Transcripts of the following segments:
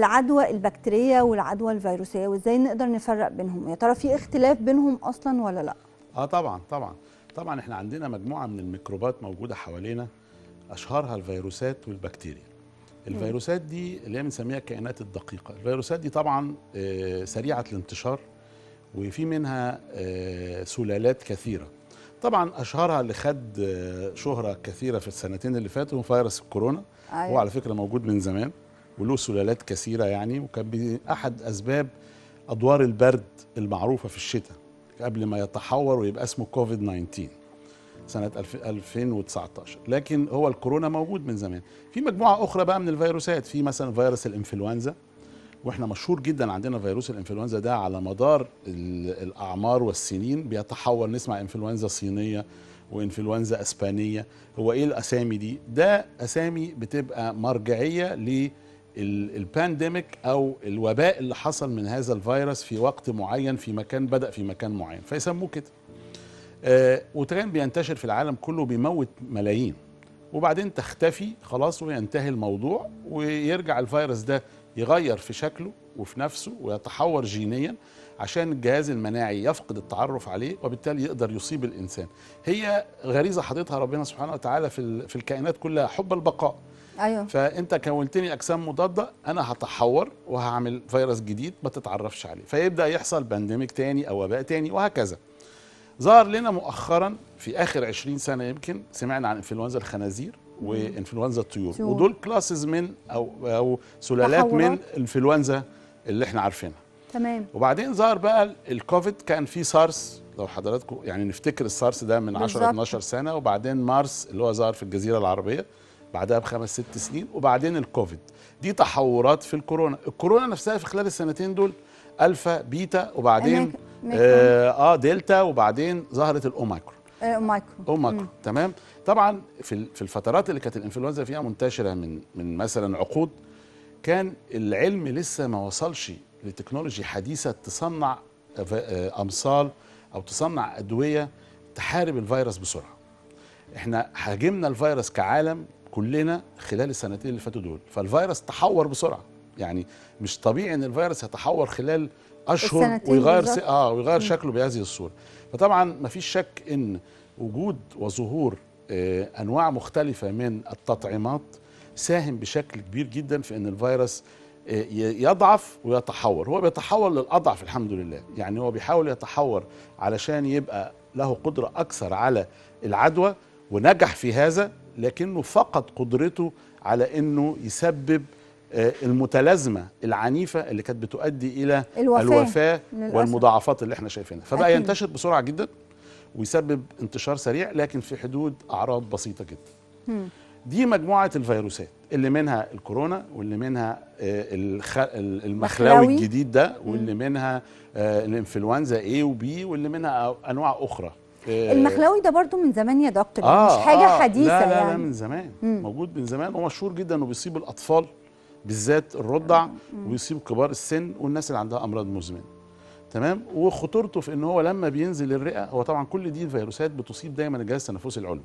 العدوى البكتيريه والعدوى الفيروسيه وازاي نقدر نفرق بينهم يا ترى في اختلاف بينهم اصلا ولا لا اه طبعا طبعا طبعا احنا عندنا مجموعه من الميكروبات موجوده حوالينا اشهرها الفيروسات والبكتيريا الفيروسات دي اللي هي بنسميها الكائنات الدقيقه الفيروسات دي طبعا آه، سريعه الانتشار وفي منها آه، سلالات كثيره طبعا اشهرها اللي خد آه، شهره كثيره في السنتين اللي فاتوا هو فيروس الكورونا أيوة. هو على فكره موجود من زمان وله سلالات كثيره يعني وكان بي- احد اسباب ادوار البرد المعروفه في الشتاء قبل ما يتحور ويبقى اسمه كوفيد 19 سنة الف- 2019 لكن هو الكورونا موجود من زمان في مجموعة أخرى بقى من الفيروسات في مثلا فيروس الإنفلونزا واحنا مشهور جدا عندنا فيروس الانفلونزا ده على مدار ال- الاعمار والسنين بيتحول نسمع انفلونزا صينيه وانفلونزا اسبانيه هو ايه الاسامي دي ده اسامي بتبقى مرجعيه للبانديميك او الوباء اللي حصل من هذا الفيروس في وقت معين في مكان بدا في مكان معين فيسموه كده آه وكان بينتشر في العالم كله بيموت ملايين وبعدين تختفي خلاص وينتهي الموضوع ويرجع الفيروس ده يغير في شكله وفي نفسه ويتحور جينيا عشان الجهاز المناعي يفقد التعرف عليه وبالتالي يقدر يصيب الانسان هي غريزه حاططها ربنا سبحانه وتعالى في ال- في الكائنات كلها حب البقاء ايوه فانت كونتني اجسام مضاده انا هتحور وهعمل فيروس جديد ما تتعرفش عليه فيبدا يحصل بانديميك تاني او وباء تاني وهكذا ظهر لنا مؤخرا في اخر 20 سنه يمكن سمعنا عن انفلونزا الخنازير وانفلونزا الطيور طيور. ودول كلاسز من او او سلالات من تحورات. الانفلونزا اللي احنا عارفينها تمام وبعدين ظهر بقى الكوفيد كان في سارس لو حضراتكم يعني نفتكر السارس ده من 10 بالظبط. 12 سنه وبعدين مارس اللي هو ظهر في الجزيره العربيه بعدها بخمس ست سنين وبعدين الكوفيد دي تحورات في الكورونا الكورونا نفسها في خلال السنتين دول الفا بيتا وبعدين أميك- ميكرون. اه, آه دلتا وبعدين ظهرت الاوميكرون آه مايكرو اوميكرون تمام طبعا في ال- في الفترات اللي كانت الانفلونزا فيها منتشره من من مثلا عقود كان العلم لسه ما وصلش لتكنولوجي حديثه تصنع ف- آه، امصال او تصنع ادويه تحارب الفيروس بسرعه احنا هاجمنا الفيروس كعالم كلنا خلال السنتين اللي فاتوا دول فالفيروس تحور بسرعه يعني مش طبيعي ان الفيروس يتحور خلال اشهر السنتين ويغير بالظبط. س... اه ويغير شكله بهذه الصوره فطبعا ما فيش شك ان وجود وظهور آه انواع مختلفه من التطعيمات ساهم بشكل كبير جدا في ان الفيروس آه، ي- يضعف ويتحور هو بيتحور للاضعف الحمد لله يعني هو بيحاول يتحور علشان يبقى له قدره اكثر على العدوى ونجح في هذا لكنه فقد قدرته على انه يسبب آه، المتلازمه العنيفه اللي كانت بتؤدي الى الوفاة، الوفاه للأسف. والمضاعفات اللي احنا شايفينها فبقى أكيد. ينتشر بسرعه جدا ويسبب انتشار سريع لكن في حدود اعراض بسيطه جدا مم. دي مجموعه الفيروسات اللي منها الكورونا واللي منها آه، الخ... ال- المخلاوي مخلاوي. الجديد ده واللي منها آه، الانفلونزا A وبي واللي منها انواع اخرى آه، المخلاوي ده برضو من زمان يا دكتور آه مش حاجه آه حديثه لا لا لا يعني من زمان مم. موجود من زمان ومشهور جدا انه بيصيب الاطفال بالذات الرضع ويصيب كبار السن والناس اللي عندها امراض مزمنه تمام وخطورته في ان هو لما بينزل الرئه هو طبعا كل دي الفيروسات بتصيب دايما الجهاز التنفسي العلوي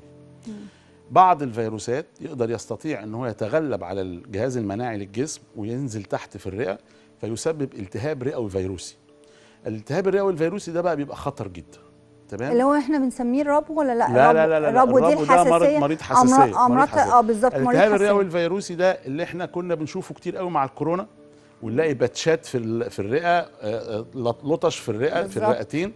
بعض الفيروسات يقدر يستطيع ان هو يتغلب على الجهاز المناعي للجسم وينزل تحت في الرئه فيسبب التهاب رئوي فيروسي الالتهاب الرئوي الفيروسي ده بقى بيبقى خطر جدا تمام اللي هو احنا بنسميه الربو ولا لا لا لا لا لا الربو دي الربو ده مرض- الحساسيه مريض حساسيه أمراض- امراض مريض حساسية. اه بالظبط مريض الالتهاب الرئوي حساسيه الفيروسي ده اللي احنا كنا بنشوفه كتير قوي مع الكورونا ونلاقي باتشات في ال- في الرئه آه، آه، لط- لطش في الرئه في بالظبط. الرئتين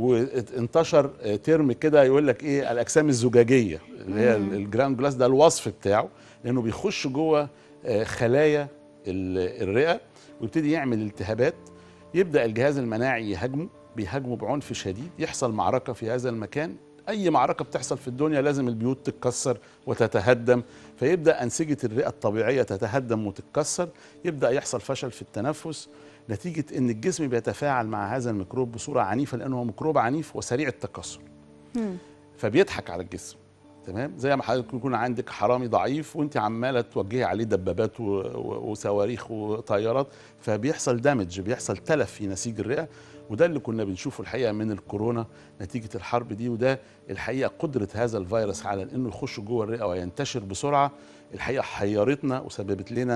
وانتشر آه، ترم كده يقول لك ايه الاجسام الزجاجيه اللي هي ال- الجراوند جلاس ده الوصف بتاعه لانه بيخش جوه آه، خلايا ال- الرئه ويبتدي يعمل التهابات يبدا الجهاز المناعي يهاجمه بيهاجمه بعنف شديد يحصل معركه في هذا المكان اي معركه بتحصل في الدنيا لازم البيوت تتكسر وتتهدم فيبدا انسجه الرئه الطبيعيه تتهدم وتتكسر يبدا يحصل فشل في التنفس نتيجه ان الجسم بيتفاعل مع هذا الميكروب بصوره عنيفه لانه هو ميكروب عنيف وسريع التكسر مم. فبيضحك على الجسم تمام زي ما حضرتك يكون عندك حرامي ضعيف وانت عماله توجهي عليه دبابات و- و- وصواريخ وطيارات فبيحصل دامج بيحصل تلف في نسيج الرئه وده اللي كنا بنشوفه الحقيقه من الكورونا نتيجه الحرب دي وده الحقيقه قدره هذا الفيروس على انه يخش جوه الرئه وينتشر بسرعه الحقيقه حيرتنا وسببت لنا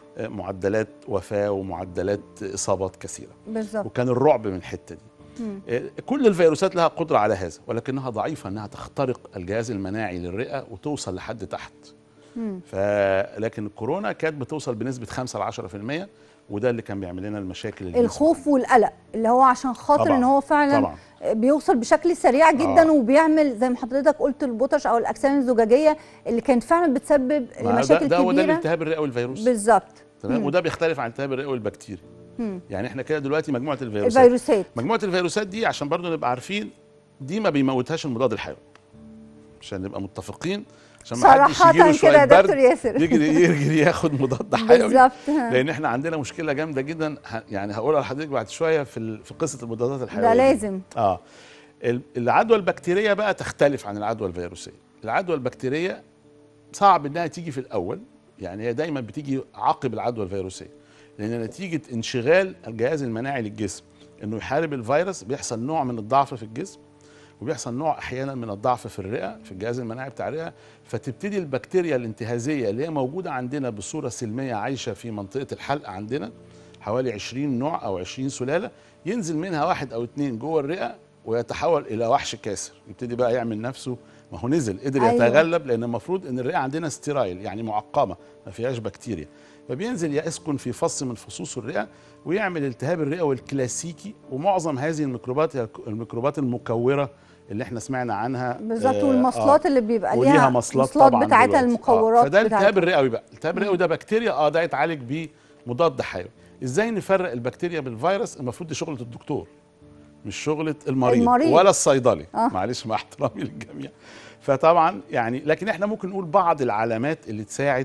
آه، معدلات وفاه ومعدلات اصابات كثيره بالظبط وكان الرعب من الحته دي مم. آه، كل الفيروسات لها قدره على هذا ولكنها ضعيفه انها تخترق الجهاز المناعي للرئه وتوصل لحد تحت مم. فلكن الكورونا كانت بتوصل بنسبه 5 ل 10% وده اللي كان بيعمل لنا المشاكل الجسم. الخوف والقلق اللي هو عشان خاطر طبعاً، ان هو فعلا طبعا بيوصل بشكل سريع جدا آه. وبيعمل زي ما حضرتك قلت البطش او الاجسام الزجاجيه اللي كانت فعلا بتسبب ما لمشاكل ده, ده هو ده كبيره الالتهاب الرئوي الفيروسي بالظبط تمام مم. وده بيختلف عن الالتهاب الرئوي البكتيري مم. يعني احنا كده دلوقتي مجموعه الفيروسات الفيروسات مجموعه الفيروسات دي عشان برضو نبقى عارفين دي ما بيموتهاش المضاد الحيوي عشان نبقى متفقين عشان ما حدش صراحه يجيله كده شويه يا دكتور برد ياسر يجري يجري ياخد مضاد حيوي بالظبط لان احنا عندنا مشكله جامده جدا ه- يعني هقولها لحضرتك بعد شويه في ال- في قصه المضادات الحيويه ده دي. لازم اه ال- العدوى البكتيريه بقى تختلف عن العدوى الفيروسيه العدوى البكتيريه صعب انها تيجي في الاول يعني هي دايما بتيجي عقب العدوى الفيروسيه لان نتيجه انشغال الجهاز المناعي للجسم انه يحارب الفيروس بيحصل نوع من الضعف في الجسم وبيحصل نوع احيانا من الضعف في الرئه في الجهاز المناعي بتاع الرئه فتبتدي البكتيريا الانتهازيه اللي هي موجوده عندنا بصوره سلميه عايشه في منطقه الحلق عندنا حوالي 20 نوع او 20 سلاله ينزل منها واحد او اتنين جوه الرئه ويتحول الى وحش كاسر يبتدي بقى يعمل نفسه ما هو نزل قدر أيوة. يتغلب لان المفروض ان الرئه عندنا ستيرايل يعني معقمه ما فيهاش بكتيريا فبينزل يسكن في فص من فصوص الرئه ويعمل التهاب الرئوي الكلاسيكي ومعظم هذه الميكروبات هي الميكروبات المكوره اللي احنا سمعنا عنها بالظبط آه، والمصلات اللي بيبقى وليها ليها مصلات مصلات طبعا بتاعتها دلوقتي. المكورات آه. فده الالتهاب بتاعتها. الرئوي بقى الالتهاب الرئوي ده بكتيريا اه ده يتعالج بيه مضاد حيوي ازاي نفرق البكتيريا بالفيروس المفروض دي شغله الدكتور مش شغله المريض, المريض. ولا الصيدلي آه. معلش مع احترامي للجميع فطبعا يعني لكن احنا ممكن نقول بعض العلامات اللي تساعد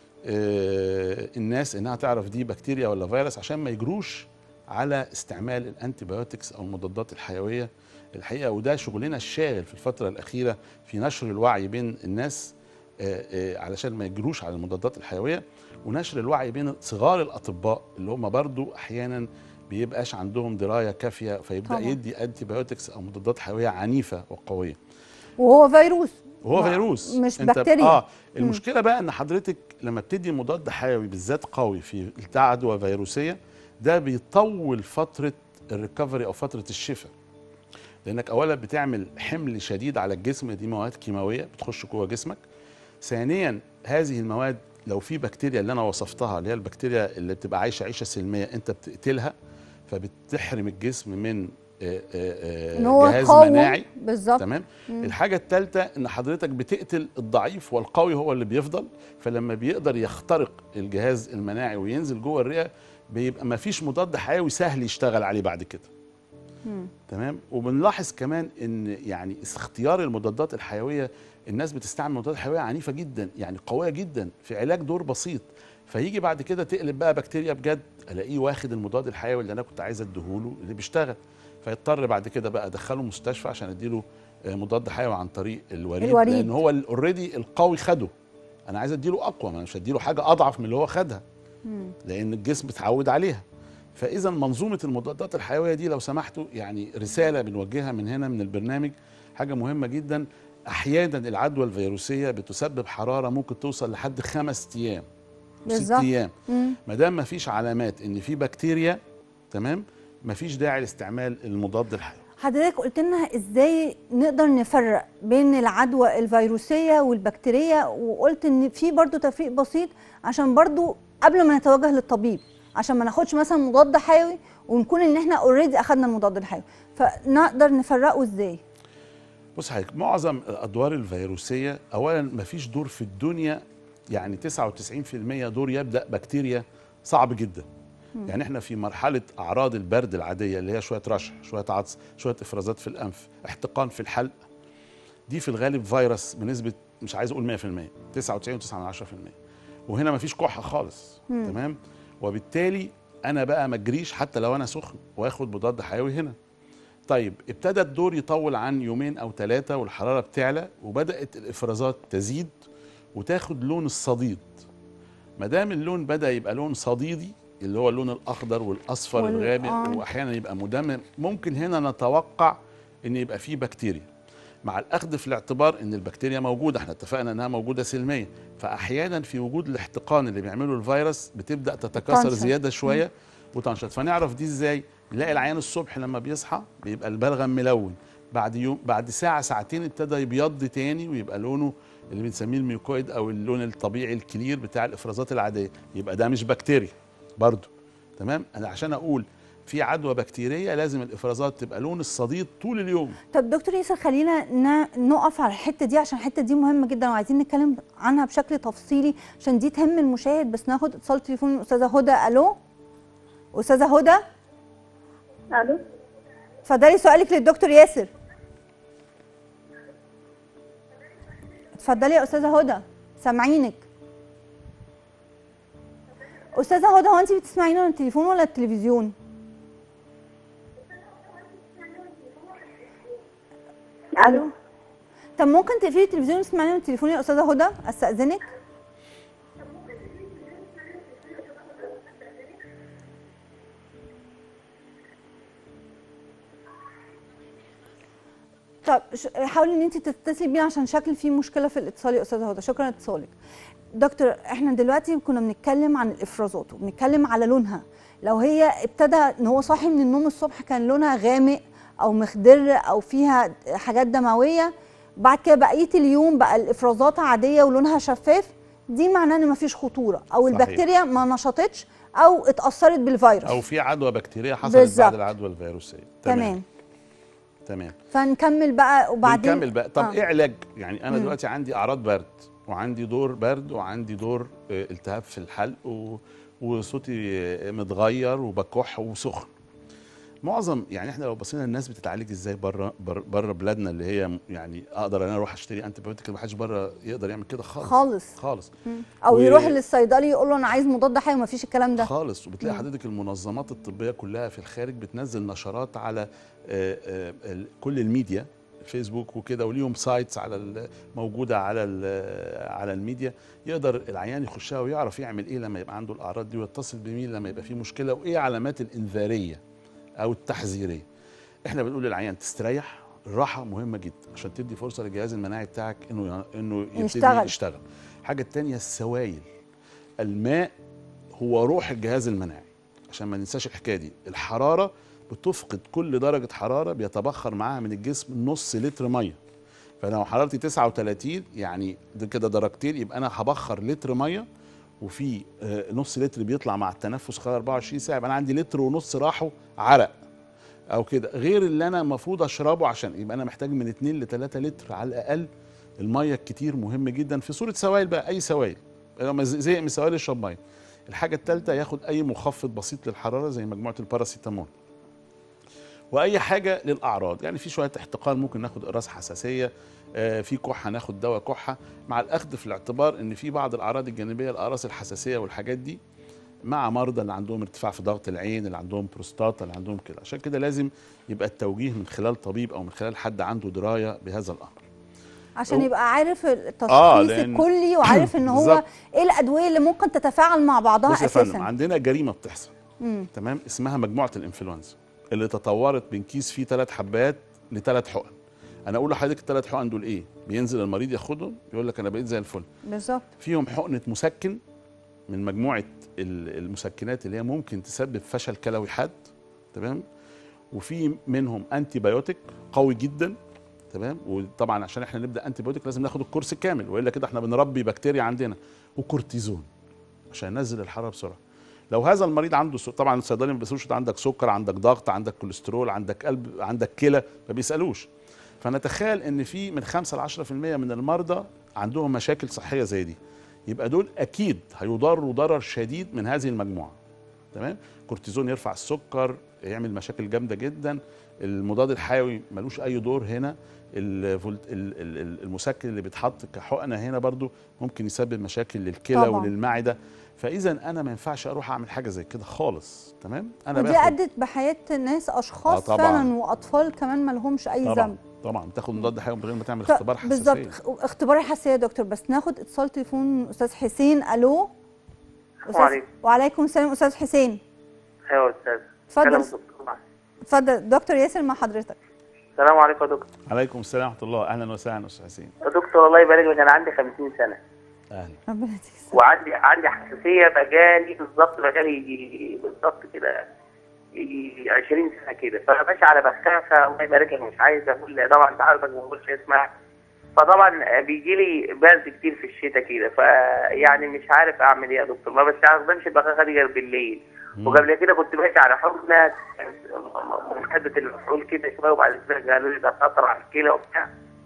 آه الناس انها تعرف دي بكتيريا ولا فيروس عشان ما يجروش على استعمال الانتيبيوتكس او المضادات الحيويه الحقيقه وده شغلنا الشاغل في الفتره الاخيره في نشر الوعي بين الناس آه، آه، علشان ما يجروش على المضادات الحيويه ونشر الوعي بين صغار الاطباء اللي هم برضو احيانا بيبقاش عندهم درايه كافيه فيبدا طبعاً. يدي انتيبيوتكس او مضادات حيويه عنيفه وقويه وهو فيروس وهو ما- فيروس مش أنت ب- بكتيريا. اه المشكله بقى ان حضرتك لما بتدي مضاد حيوي بالذات قوي في عدوى فيروسيه ده بيطول فتره الريكفري او فتره الشفاء لانك اولا بتعمل حمل شديد على الجسم دي مواد كيماويه بتخش جوه جسمك ثانيا هذه المواد لو في بكتيريا اللي انا وصفتها اللي هي البكتيريا اللي بتبقى عايشه عيشه سلميه انت بتقتلها فبتحرم الجسم من آه، آه، ان آه، هو جهاز يقاوم مناعي بالظبط تمام الحاجه الثالثه ان حضرتك بتقتل الضعيف والقوي هو اللي بيفضل فلما بيقدر يخترق الجهاز المناعي وينزل جوه الرئه بيبقى ما فيش مضاد حيوي سهل يشتغل عليه بعد كده مم. تمام وبنلاحظ كمان ان يعني اختيار المضادات الحيويه الناس بتستعمل مضادات حيويه عنيفه جدا يعني قويه جدا في علاج دور بسيط فيجي بعد كده تقلب بقى بكتيريا بجد الاقيه واخد المضاد الحيوي اللي انا كنت عايز اديهوله اللي بيشتغل فيضطر بعد كده بقى ادخله مستشفى عشان اديله آه، مضاد حيوي عن طريق الوريد, الوريد. لان هو اوريدي القوي خده انا عايز اديله اقوى ما مش هديله حاجه اضعف من اللي هو خدها مم. لان الجسم اتعود عليها فاذا منظومه المضادات الحيويه دي لو سمحتوا يعني رساله بنوجهها من هنا من البرنامج حاجه مهمه جدا احيانا العدوى الفيروسيه بتسبب حراره ممكن توصل لحد خمس ايام ست بالظبط. ايام مم. ما دام ما فيش علامات ان في بكتيريا تمام ما فيش داعي لاستعمال المضاد الحيوي حضرتك قلت لنا ازاي نقدر نفرق بين العدوى الفيروسيه والبكتيريه وقلت ان في برضو تفريق بسيط عشان برضو قبل ما نتوجه للطبيب عشان ما ناخدش مثلا مضاد حيوي ونكون ان احنا اوريدي اخدنا المضاد الحيوي فنقدر نفرقه ازاي بص حضرتك معظم الادوار الفيروسيه اولا ما فيش دور في الدنيا يعني 99% دور يبدا بكتيريا صعب جدا يعني احنا في مرحله اعراض البرد العاديه اللي هي شويه رشح شويه عطس شويه افرازات في الانف احتقان في الحلق دي في الغالب فيروس بنسبه مش عايز اقول 100% 99.9% وهنا ما فيش كحه خالص مم. تمام وبالتالي انا بقى ما اجريش حتى لو انا سخن واخد مضاد حيوي هنا طيب ابتدى الدور يطول عن يومين او ثلاثه والحراره بتعلى وبدات الافرازات تزيد وتاخد لون الصديد ما دام اللون بدا يبقى لون صديدي اللي هو اللون الاخضر والاصفر وال- الغامق آه. واحيانا يبقى مدمم ممكن هنا نتوقع ان يبقى فيه بكتيريا مع الاخذ في الاعتبار ان البكتيريا موجوده احنا اتفقنا انها موجوده سلميا فاحيانا في وجود الاحتقان اللي بيعمله الفيروس بتبدا تتكاثر تنشط. زياده شويه وتنشط فنعرف دي ازاي نلاقي العيان الصبح لما بيصحى بيبقى البلغم ملون بعد يوم بعد ساعه ساعتين ابتدى يبيض تاني ويبقى لونه اللي بنسميه الميوكويد او اللون الطبيعي الكلير بتاع الافرازات العاديه يبقى ده مش بكتيريا برضو تمام انا عشان اقول في عدوى بكتيريه لازم الافرازات تبقى لون الصديد طول اليوم طب دكتور ياسر خلينا ن- نقف على الحته دي عشان الحته دي مهمه جدا وعايزين نتكلم عنها بشكل تفصيلي عشان دي تهم المشاهد بس ناخد اتصال تليفون من استاذه هدى الو استاذه هدى الو اتفضلي سؤالك للدكتور ياسر اتفضلي يا استاذه هدى سامعينك استاذه هدى هو انت بتسمعينا من التليفون ولا التلفزيون الو طب ممكن تقفلي التلفزيون وتسمعينا من التليفون يا استاذه هدى استاذنك طب ش- حاولي ان انت تتصلي بينا عشان شكل في مشكله في الاتصال يا استاذه هدى شكرا لاتصالك دكتور احنا دلوقتي كنا بنتكلم عن الافرازات وبنتكلم على لونها لو هي ابتدى ان هو صاحي من النوم الصبح كان لونها غامق او مخضر او فيها حاجات دمويه بعد كده بقيه اليوم بقى الافرازات عاديه ولونها شفاف دي معناه ان مفيش خطوره او صحيح. البكتيريا ما نشطتش او اتاثرت بالفيروس او في عدوى بكتيريه حصلت بالظبط. بعد العدوى الفيروسيه تمام تمام فنكمل بقى وبعدين نكمل بقى طب آه. ايه علاج يعني انا مم. دلوقتي عندي اعراض برد وعندي دور برد وعندي دور آه، التهاب في الحلق و... وصوتي آه، متغير وبكح وسخن معظم يعني احنا لو بصينا الناس بتتعالج ازاي بره بره بلادنا اللي هي م- يعني اقدر انا اروح اشتري انتي بايوتيك ما حدش بره يقدر يعمل كده خالص خالص خالص او و- يروح للصيدلي يقول له انا عايز مضاد حيوي مفيش الكلام ده خالص وبتلاقي حضرتك المنظمات الطبيه كلها في الخارج بتنزل نشرات على آه، آه، ال- كل الميديا فيسبوك وكده وليهم سايتس على ال- موجوده على ال- على الميديا يقدر العيان يخشها ويعرف يعمل ايه لما يبقى عنده الاعراض دي ويتصل بمين لما يبقى فيه مشكله وايه علامات الانذاريه او التحذيريه احنا بنقول للعيان تستريح الراحه مهمه جدا عشان تدي فرصه للجهاز المناعي بتاعك انه انه يبتدي يشتغل. يشتغل الحاجه الثانيه السوائل الماء هو روح الجهاز المناعي عشان ما ننساش الحكايه دي الحراره بتفقد كل درجه حراره بيتبخر معاها من الجسم نص لتر ميه فلو حرارتي 39 يعني ده كده درجتين يبقى انا هبخر لتر ميه وفي آه، نص لتر بيطلع مع التنفس خلال 24 ساعه يبقى انا عندي لتر ونص راحوا عرق او كده غير اللي انا المفروض اشربه عشان يبقى انا محتاج من 2 ل 3 لتر على الاقل الميه الكتير مهم جدا في صوره سوائل بقى اي سوائل لما ز- زهق من السوائل يشرب ميه الحاجه الثالثه ياخد اي مخفض بسيط للحراره زي مجموعه الباراسيتامول واي حاجه للاعراض يعني في شويه احتقان ممكن ناخد اقراص حساسيه آه، في كحه ناخد دواء كحه مع الاخذ في الاعتبار ان في بعض الاعراض الجانبيه الاقراص الحساسيه والحاجات دي مع مرضى اللي عندهم ارتفاع في ضغط العين اللي عندهم بروستاتا اللي عندهم كده عشان كده لازم يبقى التوجيه من خلال طبيب او من خلال حد عنده درايه بهذا الامر عشان هو- يبقى عارف التشخيص آه، لأن- الكلي وعارف ان هو بالظبط. ايه الادويه اللي ممكن تتفاعل مع بعضها بص يا فندم اساسا عندنا جريمه بتحصل مم. تمام اسمها مجموعه الانفلونزا اللي تطورت من كيس فيه ثلاث حبات لثلاث حقن انا اقول لحضرتك الثلاث حقن دول ايه بينزل المريض ياخدهم يقول لك انا بقيت زي الفل بالظبط فيهم حقنه مسكن من مجموعه ال- المسكنات اللي هي ممكن تسبب فشل كلوي حاد تمام وفي منهم انتي بايوتيك قوي جدا تمام وطبعا عشان احنا نبدا انتي بايوتيك لازم ناخد الكورس كامل والا كده احنا بنربي بكتيريا عندنا وكورتيزون عشان ينزل الحراره بسرعه لو هذا المريض عنده سو... طبعا الصيدلي ما بيسالوش أنت عندك سكر عندك ضغط عندك كوليسترول عندك قلب عندك كلى ما بيسالوش فنتخيل ان في من 5 ل 10% من المرضى عندهم مشاكل صحيه زي دي يبقى دول اكيد هيضروا ضرر شديد من هذه المجموعه تمام كورتيزون يرفع السكر يعمل مشاكل جامده جدا المضاد الحيوي ملوش اي دور هنا الفولت ال- ال- ال- المسكن اللي بيتحط كحقنه هنا برضو ممكن يسبب مشاكل للكلى طبعاً. وللمعده فاذا انا ما ينفعش اروح اعمل حاجه زي كده خالص تمام انا ودي باخد ادت بحياه ناس اشخاص آه، طبعاً. فعلا واطفال كمان ما لهمش اي طبعا ذنب طبعا بتاخد مضاد حيوي من غير ما تعمل ف- اختبار حساسيه بالظبط اخ- اختبار الحساسيه يا دكتور بس ناخد اتصال تليفون من استاذ حسين الو أستاذ- وعليكم. وعليكم السلام استاذ حسين ايوه يا استاذ اتفضل. كلام دكتور معك. اتفضل دكتور ياسر مع حضرتك استاذ السلام عليكم يا دكتور عليكم السلام ورحمه الله اهلا وسهلا استاذ حسين يا دكتور الله يبارك لك انا عندي 50 سنه اهلا ربنا يديك الصحة. وعندي عندي حساسيه بقالي بالظبط بقالي يجي بالظبط كده يجي 20 سنه كده فانا ماشي على بخاخه الله يبارك لك مش عايز اقول طبعا انت عارفك ما بقولش اسمها فطبعا بيجي لي برد كتير في الشتاء كده فيعني مش عارف اعمل ايه يا دكتور ما بس عارف بمشي البخاخه دي غير بالليل وقبل كده كنت ماشي على حقنه محدة المفعول كده شويه وبعد كده قالوا لي ده خطر على الكلى وبتاع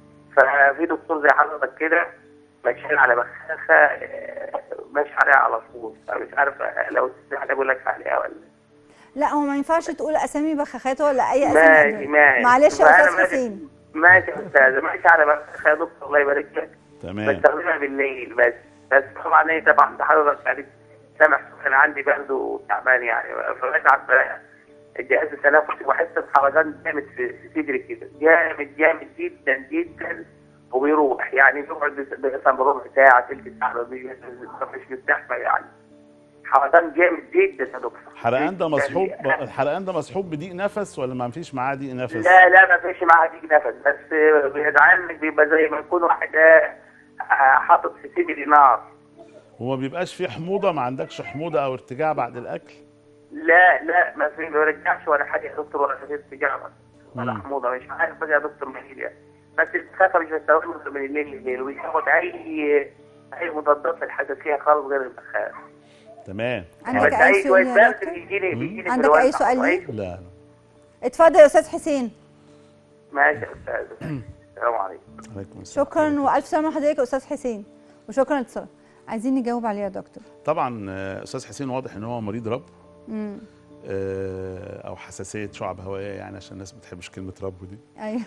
ففي دكتور زي حضرتك كده ماشي على بخاخه آه، ماشي عليها على طول فمش عارف لو تسمح لي اقول لك عليها ولا لا هو ما ينفعش تقول اسامي بخاخات ولا اي اسامي ماشي أدوية. ماشي معلش يا فأنا استاذ ماشي- حسين ماشي يا استاذ ماشي على بخاخه يا دكتور الله يبارك لك تمام بستخدمها بالليل بس بس طبعا ايه طبعا ده حضرتك يعني سامح انا عندي برد تعبان يعني فبتعب الجهاز التنفسي واحس بحرقان جامد في في صدري كده جامد جامد جدا جدا وبيروح يعني بيقعد مثلا بربع ساعه تلت ساعه مش مش مستحمل يعني حرقان جامد جدا يا دكتور الحرقان ده جداً مصحوب يعني. الحرقان ده مصحوب بضيق نفس ولا ما فيش معاه ضيق نفس لا لا ما فيش معاها ديك نفس بس بيزعلني بيبقى زي ما يكون واحد آه، حاطط في صدري نار وما بيبقاش فيه حموضه ما عندكش حموضه او ارتجاع بعد الاكل لا لا ما في ما برجعش ولا حاجه يا دكتور ولا خدت تجاره ولا مم. حموضه مش عارف بقى يا دكتور منين يعني بس الخافه مش بستخدمها غير من الليل لليل وبياخد اي اي مضادات الحساسيه خالص غير البخاخ تمام عندك بس اي اي سؤال شويه يا برد دكتور بيجي لي بيجي لي عندك في الوقت أي سؤال كويس. ليه؟ لا لا اتفضل يا استاذ حسين ماشي يا استاذ السلام عليكم عليكم السلام شكرا والف سلامه لحضرتك يا استاذ حسين وشكرا لاتصالك عايزين نجاوب عليه يا دكتور طبعا آه، استاذ حسين واضح ان هو مريض رب امم آه، او حساسيه شعب هوائيه يعني عشان الناس ما بتحبش كلمه رب دي ايوه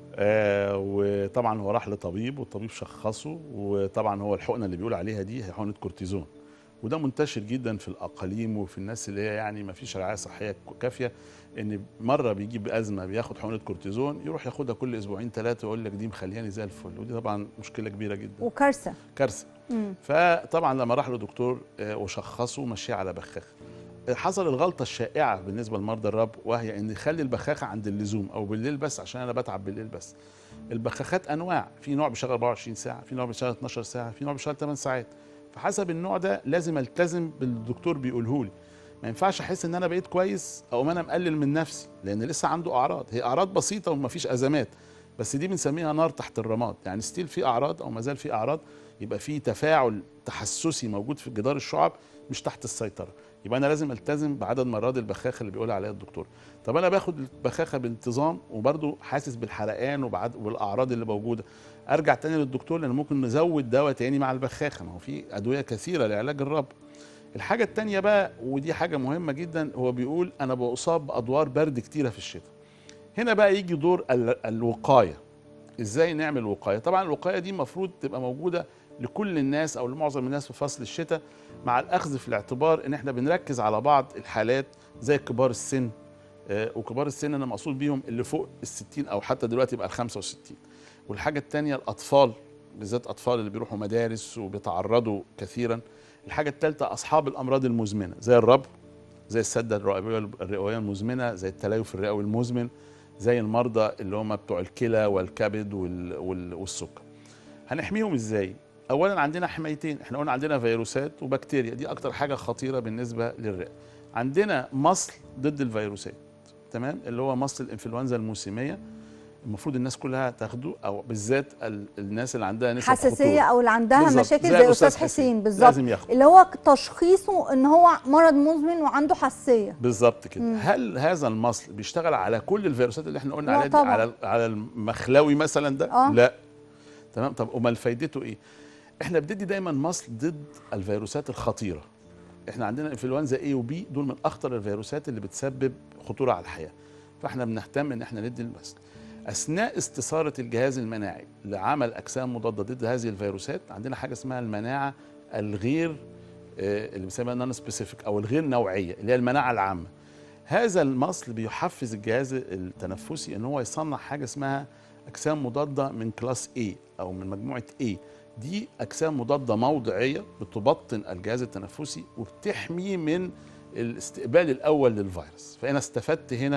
آه، وطبعا هو راح لطبيب والطبيب شخصه وطبعا هو الحقنه اللي بيقول عليها دي هي حقنه كورتيزون وده منتشر جدا في الاقاليم وفي الناس اللي هي يعني ما فيش رعايه صحيه كافيه ان مره بيجي بازمه بياخد حقنه كورتيزون يروح ياخدها كل اسبوعين ثلاثه ويقول لك دي مخلياني زي الفل ودي طبعا مشكله كبيره جدا وكارثه كارثه امم فطبعا لما راح لدكتور آه، وشخصه مشيه على بخاخه حصل الغلطه الشائعه بالنسبه لمرضى الرب وهي ان يخلي البخاخه عند اللزوم او بالليل بس عشان انا بتعب بالليل بس البخاخات انواع في نوع بيشتغل 24 ساعه في نوع بيشتغل 12 ساعه في نوع بيشتغل 8 ساعات فحسب النوع ده لازم التزم بالدكتور بيقوله لي ما ينفعش احس ان انا بقيت كويس او ما انا مقلل من نفسي لان لسه عنده اعراض هي اعراض بسيطه وما فيش ازمات بس دي بنسميها نار تحت الرماد يعني ستيل في اعراض او ما زال في اعراض يبقى في تفاعل تحسسي موجود في جدار الشعب مش تحت السيطره يبقى انا لازم التزم بعدد مرات البخاخه اللي بيقول عليها الدكتور طب انا باخد البخاخه بانتظام وبرده حاسس بالحرقان وبعد والاعراض اللي موجوده ارجع تاني للدكتور لان ممكن نزود دواء تاني مع البخاخه ما هو في ادويه كثيره لعلاج الرب الحاجه التانيه بقى ودي حاجه مهمه جدا هو بيقول انا بصاب بادوار برد كتيره في الشتاء هنا بقى يجي دور ال- الوقايه ازاي نعمل وقايه طبعا الوقايه دي المفروض تبقى موجوده لكل الناس او لمعظم الناس في فصل الشتاء مع الاخذ في الاعتبار ان احنا بنركز على بعض الحالات زي كبار السن آه، وكبار السن انا مقصود بيهم اللي فوق الستين او حتى دلوقتي بقى ال 65 والحاجه الثانيه الاطفال بالذات اطفال اللي بيروحوا مدارس وبيتعرضوا كثيرا الحاجه الثالثه اصحاب الامراض المزمنه زي الربو زي السده الرئويه الرئويه المزمنه زي التليف الرئوي المزمن زي المرضى اللي هم بتوع الكلى والكبد وال- وال- والسكر هنحميهم ازاي اولا عندنا حمايتين احنا قلنا عندنا فيروسات وبكتيريا دي اكتر حاجه خطيره بالنسبه للرئه عندنا مصل ضد الفيروسات تمام اللي هو مصل الانفلونزا الموسميه المفروض الناس كلها تاخده او بالذات ال- الناس اللي عندها نسب حساسيه خطورة. او اللي عندها بالظبط، مشاكل زي زي الأستاذ استاذ حسين. حسين بالظبط لازم ياخد. اللي هو تشخيصه ان هو مرض مزمن وعنده حساسيه بالظبط كده مم. هل هذا المصل بيشتغل على كل الفيروسات اللي احنا قلنا لا عليها دي طبعا. على على المخلوي مثلا ده آه. لا تمام طب امال فايدته ايه احنا بندي دايما مصل ضد الفيروسات الخطيره احنا عندنا انفلونزا اي وبي دول من اخطر الفيروسات اللي بتسبب خطوره على الحياه فاحنا بنهتم ان احنا ندي المصل اثناء استثاره الجهاز المناعي لعمل اجسام مضاده ضد هذه الفيروسات عندنا حاجه اسمها المناعه الغير آه، اللي بنسميها نون سبيسيفيك او الغير نوعيه اللي هي المناعه العامه هذا المصل بيحفز الجهاز التنفسي ان هو يصنع حاجه اسمها اجسام مضاده من كلاس A او من مجموعه A دي اجسام مضاده موضعيه بتبطن الجهاز التنفسي وبتحميه من الاستقبال الاول للفيروس فانا استفدت هنا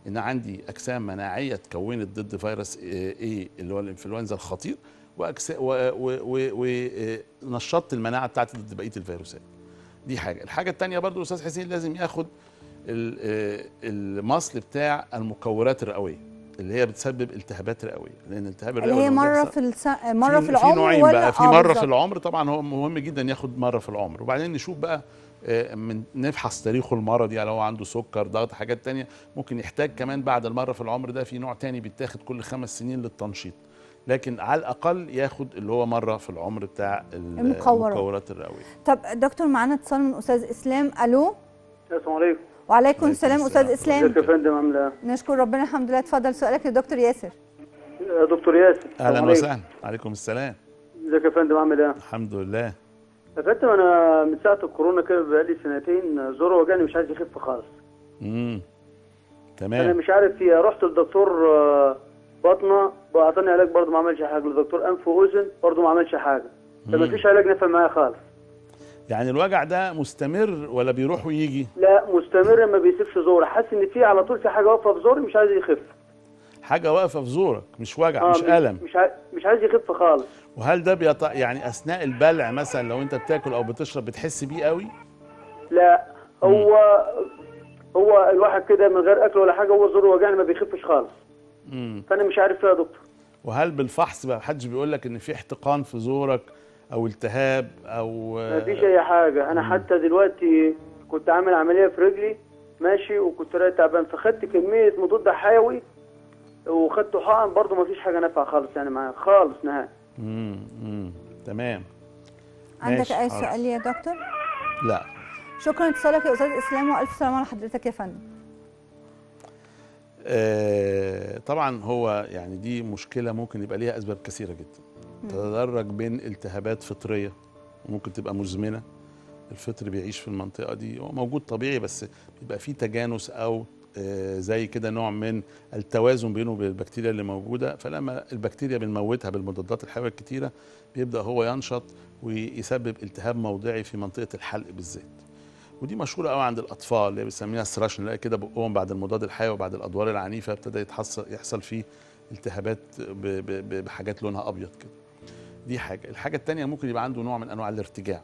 ان عندي اجسام مناعيه اتكونت ضد فيروس اي اللي هو الانفلونزا الخطير ونشطت المناعه بتاعتي ضد بقيه الفيروسات دي حاجه الحاجه الثانيه برضو الاستاذ حسين لازم ياخد ال- آه، المصل بتاع المكورات الرئويه اللي هي بتسبب التهابات رئويه لان التهاب الرئوي اللي هي لما مره بيحصل- في الس... مره في, في العمر نوعين ولا بقى في آه، مره بالظبط. في العمر طبعا هو مهم جدا ياخد مره في العمر وبعدين نشوف بقى آه، من نفحص تاريخه المرضي يعني لو هو عنده سكر ضغط حاجات تانية ممكن يحتاج كمان بعد المره في العمر ده في نوع تاني بيتاخد كل خمس سنين للتنشيط لكن على الاقل ياخد اللي هو مره في العمر بتاع ال- المكورات. المكورات الرئويه طب دكتور معانا اتصال من استاذ اسلام الو السلام عليكم وعليكم عليكم السلام السلام. استاذ اسلام ازيك يا فندم عامله ايه؟ نشكر ربنا الحمد لله اتفضل سؤالك لدكتور ياسر يا دكتور ياسر السلام اهلا عليكم. وسهلا عليكم السلام ازيك يا فندم عامل ايه؟ الحمد لله يا فندم انا من ساعه الكورونا كده بقالي سنتين زوري وجعني مش عايز يخف خالص امم انا تمام مش عارف فيها رحت للدكتور آه، باطنه واعطاني علاج برضه ما عملش حاجه للدكتور انف واذن برضه ما عملش حاجه فما مم. فيش علاج نفع معايا خالص يعني الوجع ده مستمر ولا بيروح ويجي لا مستمر ما بيسيبش زوري حاسس ان في على طول في حاجه واقفه في زوري مش عايز يخف حاجه واقفه في زورك مش وجع آه، مش الم مش عايز مش عايز يخف خالص وهل ده بيط... يعني اثناء البلع مثلا لو انت بتاكل او بتشرب بتحس بيه قوي لا هو هو الواحد كده من غير اكل ولا حاجه هو زوره وجعني ما بيخفش خالص امم فانا مش عارف ايه يا دكتور وهل بالفحص بقى محدش بيقول لك ان في احتقان في زورك او التهاب او ما فيش اي حاجه انا حتى دلوقتي كنت عامل عمليه في رجلي ماشي وكنت رايح تعبان فخدت كميه مضاد حيوي وخدت حقن برضه ما فيش حاجه نافعه خالص يعني معايا خالص نهائي امم امم تمام عندك ماشي، اي حاضر. سؤال يا دكتور لا شكرا اتصالك يا استاذ اسلام والف سلامه على حضرتك يا فندم آه طبعا هو يعني دي مشكله ممكن يبقى ليها اسباب كثيره جدا تتدرج بين التهابات فطريه وممكن تبقى مزمنه الفطر بيعيش في المنطقه دي هو موجود طبيعي بس بيبقى فيه تجانس او آه، زي كده نوع من التوازن بينه وبين البكتيريا اللي موجوده فلما البكتيريا بنموتها بالمضادات الحيويه الكتيره بيبدا هو ينشط ويسبب التهاب موضعي في منطقه الحلق بالذات ودي مشهوره قوي عند الاطفال اللي بنسميها السراش نلاقي كده بقهم بعد المضاد الحيوي وبعد الادوار العنيفه ابتدى يتحصل يحصل فيه التهابات ب- ب- ب- بحاجات لونها ابيض كده دي حاجه الحاجه الثانيه ممكن يبقى عنده نوع من انواع الارتجاع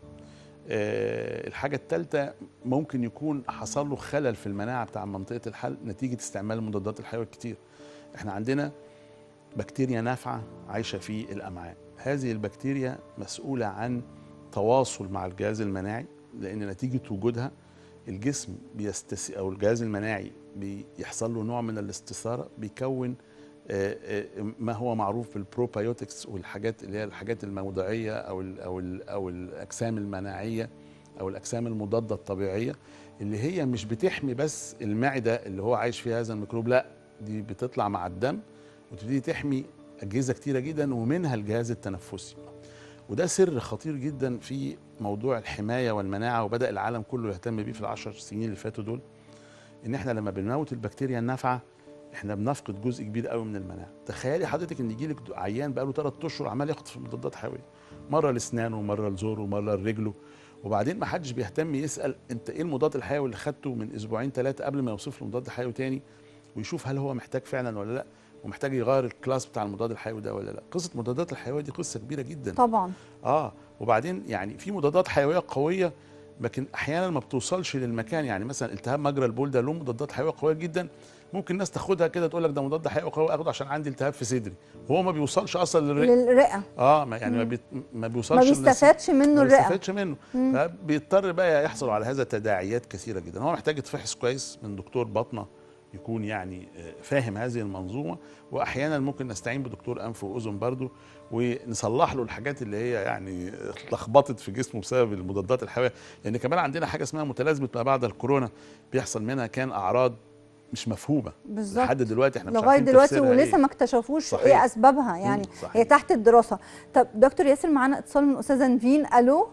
آه، الحاجه الثالثه ممكن يكون حصل له خلل في المناعه بتاع منطقه الحلق نتيجه استعمال المضادات الحيويه الكتير احنا عندنا بكتيريا نافعه عايشه في الامعاء هذه البكتيريا مسؤوله عن تواصل مع الجهاز المناعي لان نتيجه وجودها الجسم بيستس او الجهاز المناعي بيحصل له نوع من الاستثاره بيكون آه، آه، ما هو معروف بالبروبايوتكس والحاجات اللي هي الحاجات الموضعيه او ال او ال او الاجسام المناعيه او الاجسام المضاده الطبيعيه اللي هي مش بتحمي بس المعده اللي هو عايش فيها هذا الميكروب لا دي بتطلع مع الدم وتبتدي تحمي اجهزه كتيره جدا ومنها الجهاز التنفسي وده سر خطير جدا في موضوع الحمايه والمناعه وبدا العالم كله يهتم بيه في العشر سنين اللي فاتوا دول ان احنا لما بنموت البكتيريا النافعه احنا بنفقد جزء كبير قوي من المناعه تخيلي حضرتك ان يجي لك عيان بقى له 3 اشهر عمال ياخد في مضادات حيويه مره لاسنانه ومره لزوره ومره لرجله وبعدين ما حدش بيهتم يسال انت ايه المضاد الحيوي اللي خدته من اسبوعين ثلاثه قبل ما يوصف له مضاد حيوي تاني ويشوف هل هو محتاج فعلا ولا لا ومحتاج يغير الكلاس بتاع المضاد الحيوي ده ولا لا قصه المضادات الحيويه دي قصه كبيره جدا طبعا اه وبعدين يعني في مضادات حيويه قويه لكن احيانا ما بتوصلش للمكان يعني مثلا التهاب مجرى البول ده له مضادات حيويه قويه جدا ممكن الناس تاخدها كده تقول لك ده مضاد حيوي قوي اخده عشان عندي التهاب في صدري وهو ما بيوصلش اصلا للرئه للرئه اه ما يعني ما, بيت ما ما بيوصلش للس- بيستفادش منه ما الرئه بيستفادش منه فبيضطر بقى يحصل على هذا تداعيات كثيره جدا هو محتاج يتفحص كويس من دكتور باطنه يكون يعني آه، فاهم هذه المنظومه واحيانا ممكن نستعين بدكتور انف واذن برضه ونصلح له الحاجات اللي هي يعني اتلخبطت في جسمه بسبب المضادات الحيويه لان كمان عندنا حاجه اسمها متلازمه ما بعد الكورونا بيحصل منها كان اعراض مش مفهومه بالظبط لحد دلوقتي احنا مش لغايه عارفين دلوقتي تفسيرها ولسه إيه. ما اكتشفوش صحيح. ايه اسبابها يعني مم، صحيح. هي تحت الدراسه طب دكتور ياسر معانا اتصال من استاذه نفين الو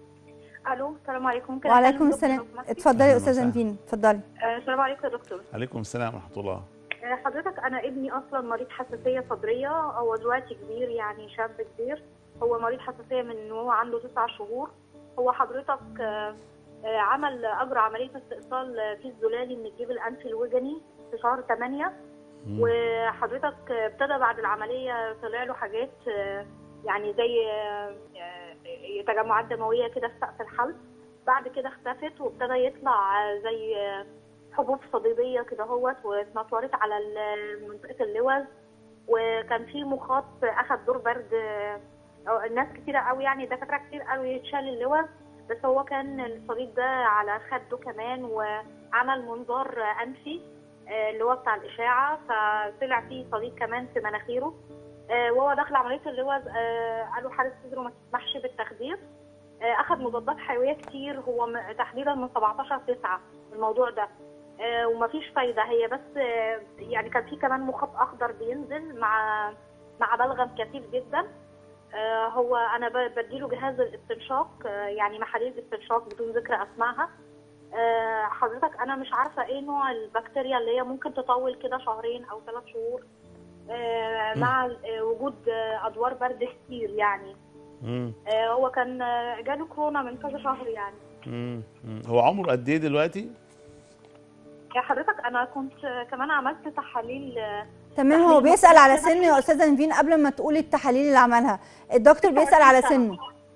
الو السلام عليكم ممكن وعليكم أكلم دكتور السلام لو سمحتي؟ اتفضلي يا أهلاً استاذه وسهلاً. نفين اتفضلي آه، السلام عليكم يا دكتور عليكم السلام ورحمه الله آه، حضرتك انا ابني اصلا مريض حساسيه صدريه هو دلوقتي كبير يعني شاب كبير هو مريض حساسيه من وهو عنده تسع شهور هو حضرتك آه، آه، عمل اجرى عمليه استئصال آه، في الزلالي من الجيب الانفي الوجني في شهر 8 وحضرتك ابتدى بعد العمليه طلع له حاجات آه، يعني زي آه، آه، تجمعات دمويه كده في سقف الحلق بعد كده اختفت وابتدى يطلع آه، زي آه، حبوب صديديه كده هوت واتنطورت على ال- منطقه اللوز وكان في مخاط اخد دور برد آه، أو الناس كتيرة قوي يعني دكاترة كتير قالوا يتشال اللوز بس هو كان الصليب ده على خده كمان وعمل منظار أنفي آه، اللي هو بتاع الإشاعة فطلع فيه صليب كمان في مناخيره آه، وهو داخل عملية اللوز آه، قالوا حالة صدره ما تسمحش بالتخدير آه، أخد مضادات حيوية كتير هو م- تحديدا من 17 9 الموضوع ده آه، ومفيش فايدة هي بس آه، يعني كان في كمان مخاط أخضر بينزل مع مع بلغم كثيف جدا آه، هو انا ب- بديله جهاز الاستنشاق آه، يعني محاليل الاستنشاق بدون ذكر اسمائها آه، حضرتك انا مش عارفه ايه نوع البكتيريا اللي هي ممكن تطول كده شهرين او ثلاث شهور آه، مع آه، وجود آه، ادوار برد كتير يعني مم. آه، هو كان آه، جاله كورونا من كذا شهر يعني مم. مم. هو عمره قد ايه دلوقتي؟ يا حضرتك انا كنت آه، كمان عملت تحاليل آه، تمام هو بيسال على سنه يا استاذه نيفين قبل ما تقولي التحاليل اللي عملها الدكتور بيسال على سنه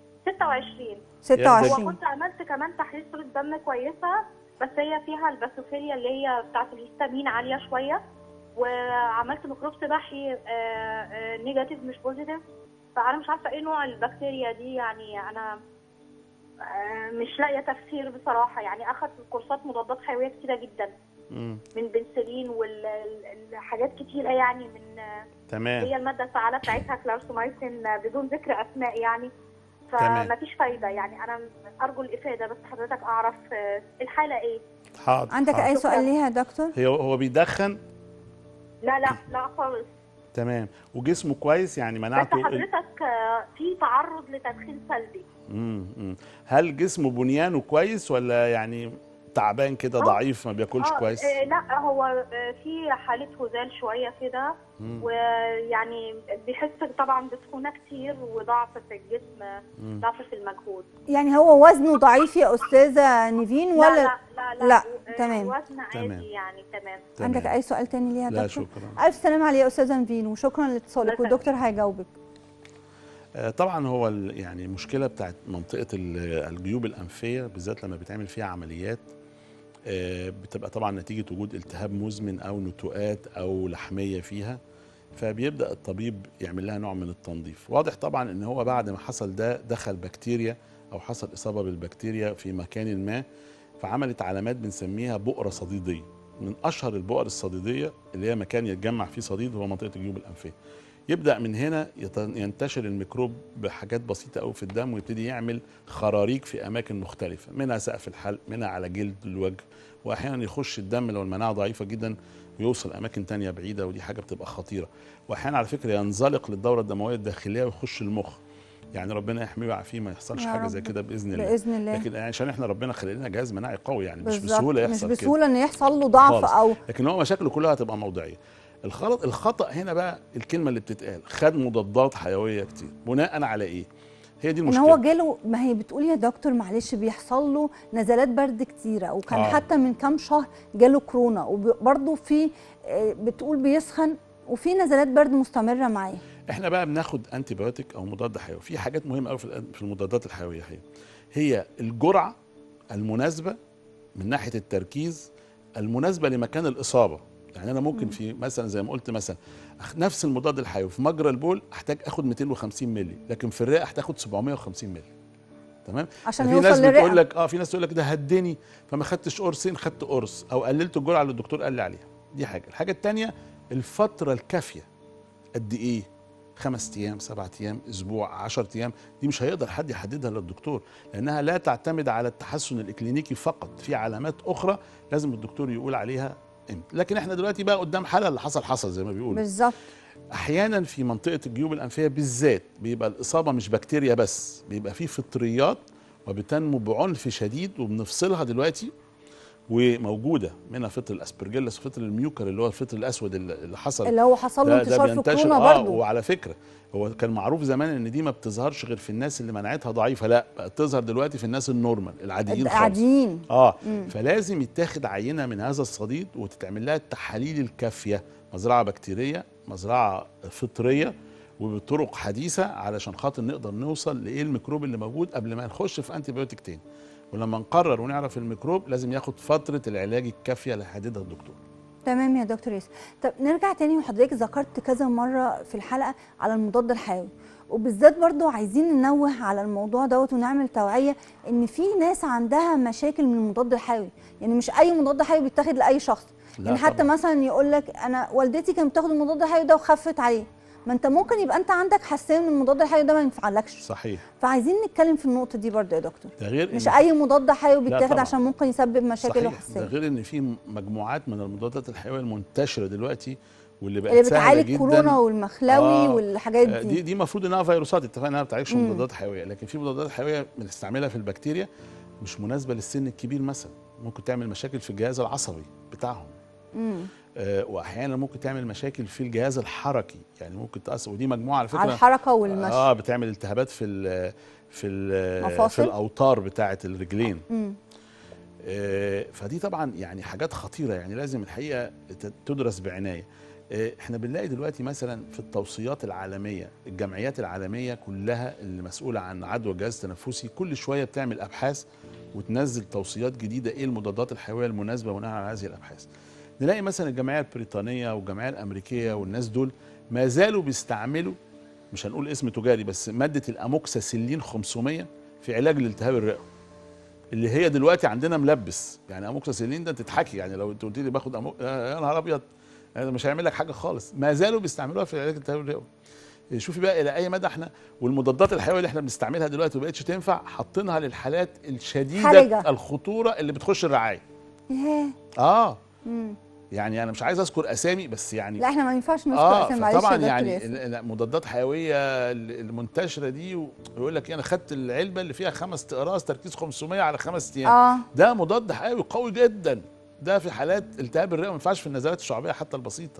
26 26 وكنت عملت كمان تحليل صورة دم كويسة بس هي فيها الباسوفيليا اللي هي بتاعت الهستامين عالية شوية وعملت ميكروب سباحي آه، آه، نيجاتيف مش بوزيتيف فأنا مش عارفة ايه نوع البكتيريا دي يعني أنا آه، مش لاقية تفسير بصراحة يعني أخذ كورسات مضادات حيوية كتيرة جدا مم. من بنسلين والحاجات كتيرة يعني من آه، تمام هي المادة الفعالة بتاعتها كلارسومايسين آه، بدون ذكر أسماء يعني تمام. فمفيش فايدة يعني أنا أرجو الإفادة بس حضرتك أعرف آه، الحالة إيه حاضر عندك حاضر. اي سؤال ليها يا دكتور هو هو بيدخن لا لا لا خالص تمام وجسمه كويس يعني بس مناعته حضرتك آه، في تعرض لتدخين سلبي مم. مم. هل جسمه بنيانه كويس ولا يعني تعبان كده آه. ضعيف ما بياكلش آه، كويس؟ آه، لا هو آه، في حالة هزال شوية كده مم. ويعني بيحس طبعا بسخونة كتير وضعف في الجسم مم. ضعف في المجهود يعني هو وزنه ضعيف يا استاذه نيفين لا ولا لا لا لا, لا، آه، تمام. الوزن تمام. عادي يعني تمام تمام. عندك اي سؤال تاني ليها يا لا دكتور شكرا الف سلامه عليه يا استاذه نيفين وشكرا لاتصالك الله والدكتور هيجاوبك آه، طبعا هو ال- يعني مشكله بتاعت منطقه ال- الجيوب الانفيه بالذات لما بيتعمل فيها عمليات آه، بتبقى طبعا نتيجه وجود التهاب مزمن او نتوءات او لحميه فيها فبيبدا الطبيب يعمل لها نوع من التنظيف واضح طبعا ان هو بعد ما حصل ده دخل بكتيريا او حصل اصابه بالبكتيريا في مكان ما فعملت علامات بنسميها بؤره صديديه من اشهر البؤر الصديديه اللي هي مكان يتجمع فيه صديد هو منطقه الجيوب الانفيه يبدا من هنا يت- ينتشر الميكروب بحاجات بسيطه قوي في الدم ويبتدي يعمل خراريج في اماكن مختلفه منها سقف الحلق منها على جلد الوجه واحيانا يخش الدم لو المناعه ضعيفه جدا ويوصل اماكن تانية بعيده ودي حاجه بتبقى خطيره واحيانا على فكره ينزلق للدوره الدمويه الداخليه ويخش المخ يعني ربنا يحميه ويعافيه ما يحصلش يا حاجه رب. زي كده باذن الله باذن الله لكن يعني عشان احنا ربنا خلق لنا جهاز مناعي قوي يعني مش بالظبط بسهوله مش يحصل كده بسهوله ان يحصل له ضعف خالص. او لكن هو مشاكله كلها هتبقى موضعيه الخلط الخطا هنا بقى الكلمه اللي بتتقال خد مضادات حيويه كتير بناء على ايه هي دي ان المشكله هو جاله ما هي بتقول يا دكتور معلش بيحصل له نزلات برد كتيره وكان آه. آه. حتى من كام شهر جاله كورونا وبرضه في آه، بتقول بيسخن وفي نزلات برد مستمره معاه احنا بقى بناخد انتي بايوتيك او مضاد حيوي في حاجات مهمه قوي في الأن- في المضادات الحيويه هي هي الجرعه المناسبه من ناحيه التركيز المناسبه لمكان الاصابه يعني انا ممكن في مثلا زي ما قلت مثلا أخ- نفس المضاد الحيوي في مجرى البول احتاج اخد 250 مللي لكن في الرئه احتاج اخد 750 مللي تمام عشان في يوصل ناس للرئة. بتقول لك اه في ناس تقول لك ده هدني فما خدتش قرصين خدت قرص او قللت الجرعه اللي الدكتور قال لي عليها دي حاجه الحاجه الثانيه الفتره الكافيه قد ايه خمس ايام سبعة ايام اسبوع عشرة ايام دي مش هيقدر حد يحددها للدكتور لانها لا تعتمد على التحسن الاكلينيكي فقط في علامات اخرى لازم الدكتور يقول عليها امتى لكن احنا دلوقتي بقى قدام حاله اللي حصل حصل زي ما بيقولوا بالظبط احيانا في منطقه الجيوب الانفيه بالذات بيبقى الاصابه مش بكتيريا بس بيبقى في فطريات وبتنمو بعنف شديد وبنفصلها دلوقتي وموجوده منها فطر الاسبرجيلس وفطر الميوكر اللي هو الفطر الاسود اللي اللي حصل اللي هو حصل له ده- ده انتشار في بينتشر كورونا اه برضه وعلى فكره هو كان معروف زمان ان دي ما بتظهرش غير في الناس اللي مناعتها ضعيفه لا بقت تظهر دلوقتي في الناس النورمال العاديين خالص قاعدين اه مم. فلازم يتاخد عينه من هذا الصديد وتتعمل لها التحاليل الكافيه مزرعه بكتيريه مزرعه فطريه وبطرق حديثه علشان خاطر نقدر نوصل لايه الميكروب اللي موجود قبل ما نخش في انتي بيوتيك تاني ولما نقرر ونعرف الميكروب لازم ياخد فتره العلاج الكافيه اللي حددها الدكتور تمام يا دكتور ياسر طب نرجع تاني وحضرتك ذكرت كذا مره في الحلقه على المضاد الحيوي وبالذات برضو عايزين ننوه على الموضوع دوت ونعمل توعيه ان في ناس عندها مشاكل من المضاد الحيوي يعني مش اي مضاد حيوي بيتاخد لاي شخص لا يعني حتى طبعاً. مثلا يقول لك انا والدتي كانت بتاخد المضاد الحيوي ده وخفت عليه ما انت ممكن يبقى انت عندك حساسيه من المضاد الحيوي ده ما ينفعلكش صحيح فعايزين نتكلم في النقطه دي برضو يا دكتور ده غير مش إن- اي مضاد حيوي لا بيتاخد طبعاً. عشان ممكن يسبب مشاكل صحيح ده وحساسيه غير ان في مجموعات من المضادات الحيويه المنتشره دلوقتي واللي بقت اللي سهله بتعالج جدا كورونا والمخلوي آه، والحاجات آه، دي, دي دي المفروض انها فيروسات اتفقنا انها ما بتعالجش مم. مضادات حيويه لكن في مضادات حيويه بنستعملها في البكتيريا مش مناسبه للسن الكبير مثلا ممكن تعمل مشاكل في الجهاز العصبي بتاعهم مم. آه واحيانا ممكن تعمل مشاكل في الجهاز الحركي يعني ممكن تاثر ودي مجموعه على فكره على الحركه والمشي اه بتعمل التهابات في ال في ال مفاصل؟ في الاوتار بتاعه الرجلين مم. آه، فدي طبعا يعني حاجات خطيره يعني لازم الحقيقه ت- تدرس بعنايه آه، احنا بنلاقي دلوقتي مثلا في التوصيات العالميه الجمعيات العالميه كلها اللي مسؤوله عن عدوى الجهاز التنفسي كل شويه بتعمل ابحاث وتنزل توصيات جديده ايه المضادات الحيويه المناسبه بناء على هذه الابحاث نلاقي مثلا الجمعيه البريطانيه والجمعيه الامريكيه والناس دول ما زالوا بيستعملوا مش هنقول اسم تجاري بس ماده الاموكساسيلين 500 في علاج الالتهاب الرئوي اللي هي دلوقتي عندنا ملبس يعني اموكساسيلين ده تضحكي يعني لو انت قلت لي باخد أمو... يا نهار ابيض هذا مش هيعمل لك حاجه خالص ما زالوا بيستعملوها في علاج الالتهاب الرئوي شوفي بقى الى اي مدى احنا والمضادات الحيويه اللي احنا بنستعملها دلوقتي ما بقتش تنفع حاطينها للحالات الشديده حرجة. الخطوره اللي بتخش الرعايه ياه اه مم. يعني انا مش عايز اذكر اسامي بس يعني لا احنا ما ينفعش نذكر اه اسم معلش يا طبعا دكتور يعني ياسر. ال- ال- مضادات حيويه ال- المنتشره دي ويقول لك انا خدت العلبه اللي فيها خمس اقراص تركيز 500 على خمس ايام اه ده مضاد حيوي قوي جدا ده في حالات التهاب الرئه ما ينفعش في النزلات الشعبيه حتى البسيطه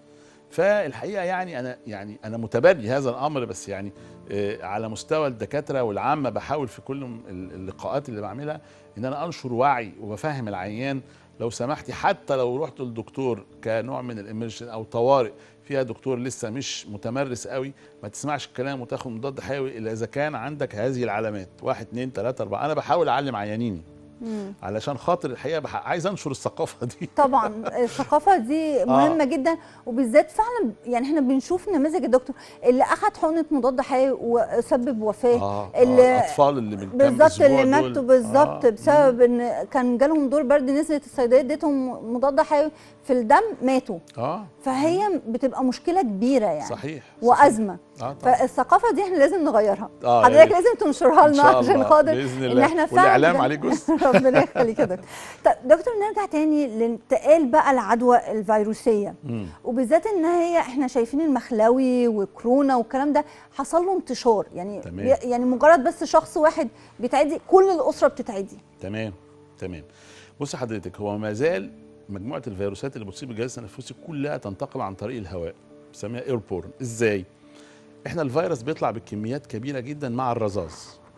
فالحقيقه يعني انا يعني انا متبني هذا الامر بس يعني آه، على مستوى الدكاتره والعامه بحاول في كل م- ال- اللقاءات اللي بعملها ان انا انشر وعي وبفهم العيان لو سمحتي حتى لو رحت للدكتور كنوع من الامرجن او طوارئ فيها دكتور لسه مش متمرس قوي ما تسمعش الكلام وتاخد مضاد حيوي الا اذا كان عندك هذه العلامات واحد اتنين تلاته اربعه انا بحاول اعلم عيانيني مم. علشان خاطر الحقيقه بح... عايز انشر الثقافه دي طبعا الثقافه دي مهمه جدا وبالذات فعلا يعني احنا بنشوف نماذج الدكتور اللي اخذ حقنه مضاد حيوي وسبب وفاه اه, اللي- آه الاطفال اللي من كام بالظبط أسبوع اللي دول. ماتوا بالظبط آه. بسبب ان كان جالهم دور برد نزلت الصيدليه اديتهم مضاد حيوي في الدم ماتوا اه فهي بتبقى مشكله كبيره يعني صحيح وازمه اه طبعا فالثقافه دي احنا لازم نغيرها آه، حضرتك يعني لازم تنشرها إن لنا شاء عشان الله، خاطر بإذن ان الله. احنا فعلا والإعلام بجد- عليه جزء. ربنا يخليك يا دكتور طب دكتور نرجع تاني لانتقال بقى العدوى الفيروسيه مم. وبالذات ان هي احنا شايفين المخلوي وكورونا والكلام ده حصل له انتشار يعني تمام. بي- يعني مجرد بس شخص واحد بيتعدي كل الاسره بتتعدي تمام تمام بص حضرتك هو ما زال مجموعه الفيروسات اللي بتصيب الجهاز التنفسي كلها تنتقل عن طريق الهواء بنسميها ايربورن ازاي احنا الفيروس بيطلع بكميات كبيره جدا مع الرذاذ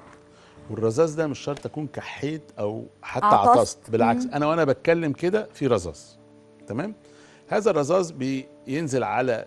والرذاذ ده مش شرط اكون كحيت او حتى عطست. عطست بالعكس انا وانا بتكلم كده في رذاذ تمام هذا الرذاذ بينزل على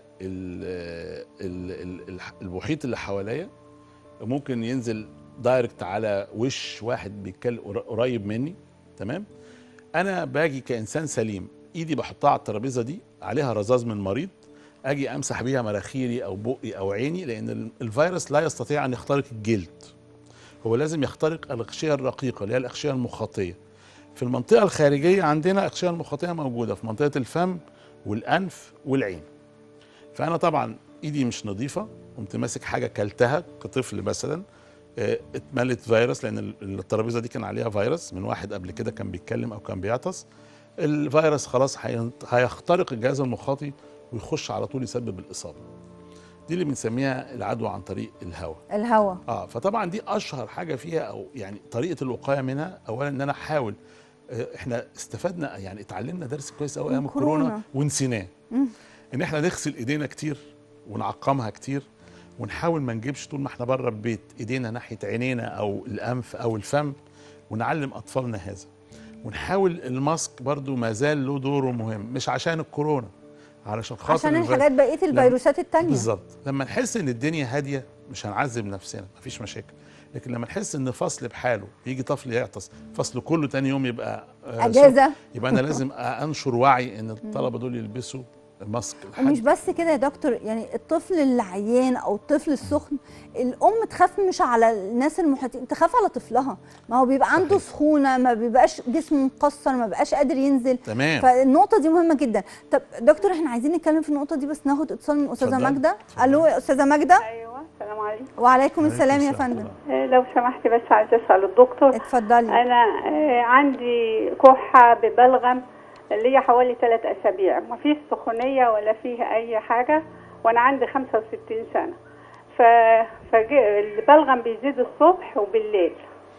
ال- ال- ال- الح- المحيط اللي حواليا ممكن ينزل دايركت على وش واحد بيتكلم قر- قريب مني تمام انا باجي كانسان سليم ايدي بحطها على الترابيزه دي عليها رذاذ من مريض اجي امسح بيها مناخيري او بقي او عيني لان ال- الفيروس لا يستطيع ان يخترق الجلد هو لازم يخترق الاغشيه الرقيقه اللي هي الاغشيه المخاطيه في المنطقه الخارجيه عندنا الاغشيه المخاطيه موجوده في منطقه الفم والانف والعين فانا طبعا ايدي مش نظيفه قمت ماسك حاجه كلتها كطفل مثلا آه، اتملت فيروس لان ال- الترابيزه دي كان عليها فيروس من واحد قبل كده كان بيتكلم او كان بيعطس الفيروس خلاص هين- هيخترق الجهاز المخاطي ويخش على طول يسبب الاصابه دي اللي بنسميها العدوى عن طريق الهواء الهواء اه فطبعا دي اشهر حاجه فيها او يعني طريقه الوقايه منها اولا ان انا احاول آه، احنا استفدنا يعني اتعلمنا درس كويس قوي من ايام الكورونا كورونا. ونسيناه مم. ان احنا نغسل ايدينا كتير ونعقمها كتير ونحاول ما نجيبش طول ما احنا بره البيت ايدينا ناحيه عينينا او الانف او الفم ونعلم اطفالنا هذا ونحاول الماسك برضو ما زال له دوره مهم مش عشان الكورونا علشان خاطر عشان الفيروس. الحاجات بقيه الفيروسات التانية بالظبط لما نحس ان الدنيا هاديه مش هنعذب نفسنا مفيش مشاكل لكن لما نحس ان فصل بحاله يجي طفل يعطس فصل كله تاني يوم يبقى آه، اجازه يبقى انا لازم انشر وعي ان الطلبه دول يلبسوا ماسك ومش لحد بس كده يا دكتور يعني الطفل العيان او الطفل السخن الام تخاف مش على الناس المحيطين تخاف على طفلها ما هو بيبقى عنده صحيح. سخونه ما بيبقاش جسمه مكسر ما بيبقاش قادر ينزل تمام فالنقطه دي مهمه جدا طب دكتور احنا عايزين نتكلم في النقطه دي بس ناخد اتصال من استاذه اتفضلي. ماجده اتفضلي. الو يا استاذه ماجده ايوه السلام عليكم وعليكم عليكم السلام يا السلام. فندم آه، لو سمحت بس عايزه اسال الدكتور اتفضلي انا آه، عندي كحه ببلغم اللي هي حوالي ثلاث اسابيع ما فيش سخونيه ولا فيها اي حاجه وانا عندي 65 سنه ف فالبلغم بيزيد الصبح وبالليل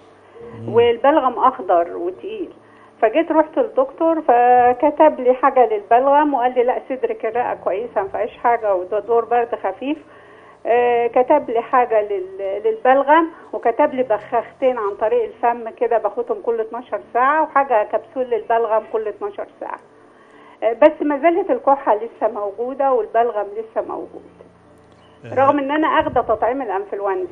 والبلغم اخضر وتقيل فجيت رحت للدكتور فكتب لي حاجه للبلغم وقال لي لا صدرك الرئه كويسه ما فيهاش حاجه وده دور برد خفيف آه، كتب لي حاجه لل- للبلغم وكتب لي بخاختين عن طريق الفم كده باخدهم كل 12 ساعه وحاجه كبسول للبلغم كل 12 ساعه آه، بس ما زالت الكحه لسه موجوده والبلغم لسه موجود رغم ان انا اخده تطعيم الانفلونزا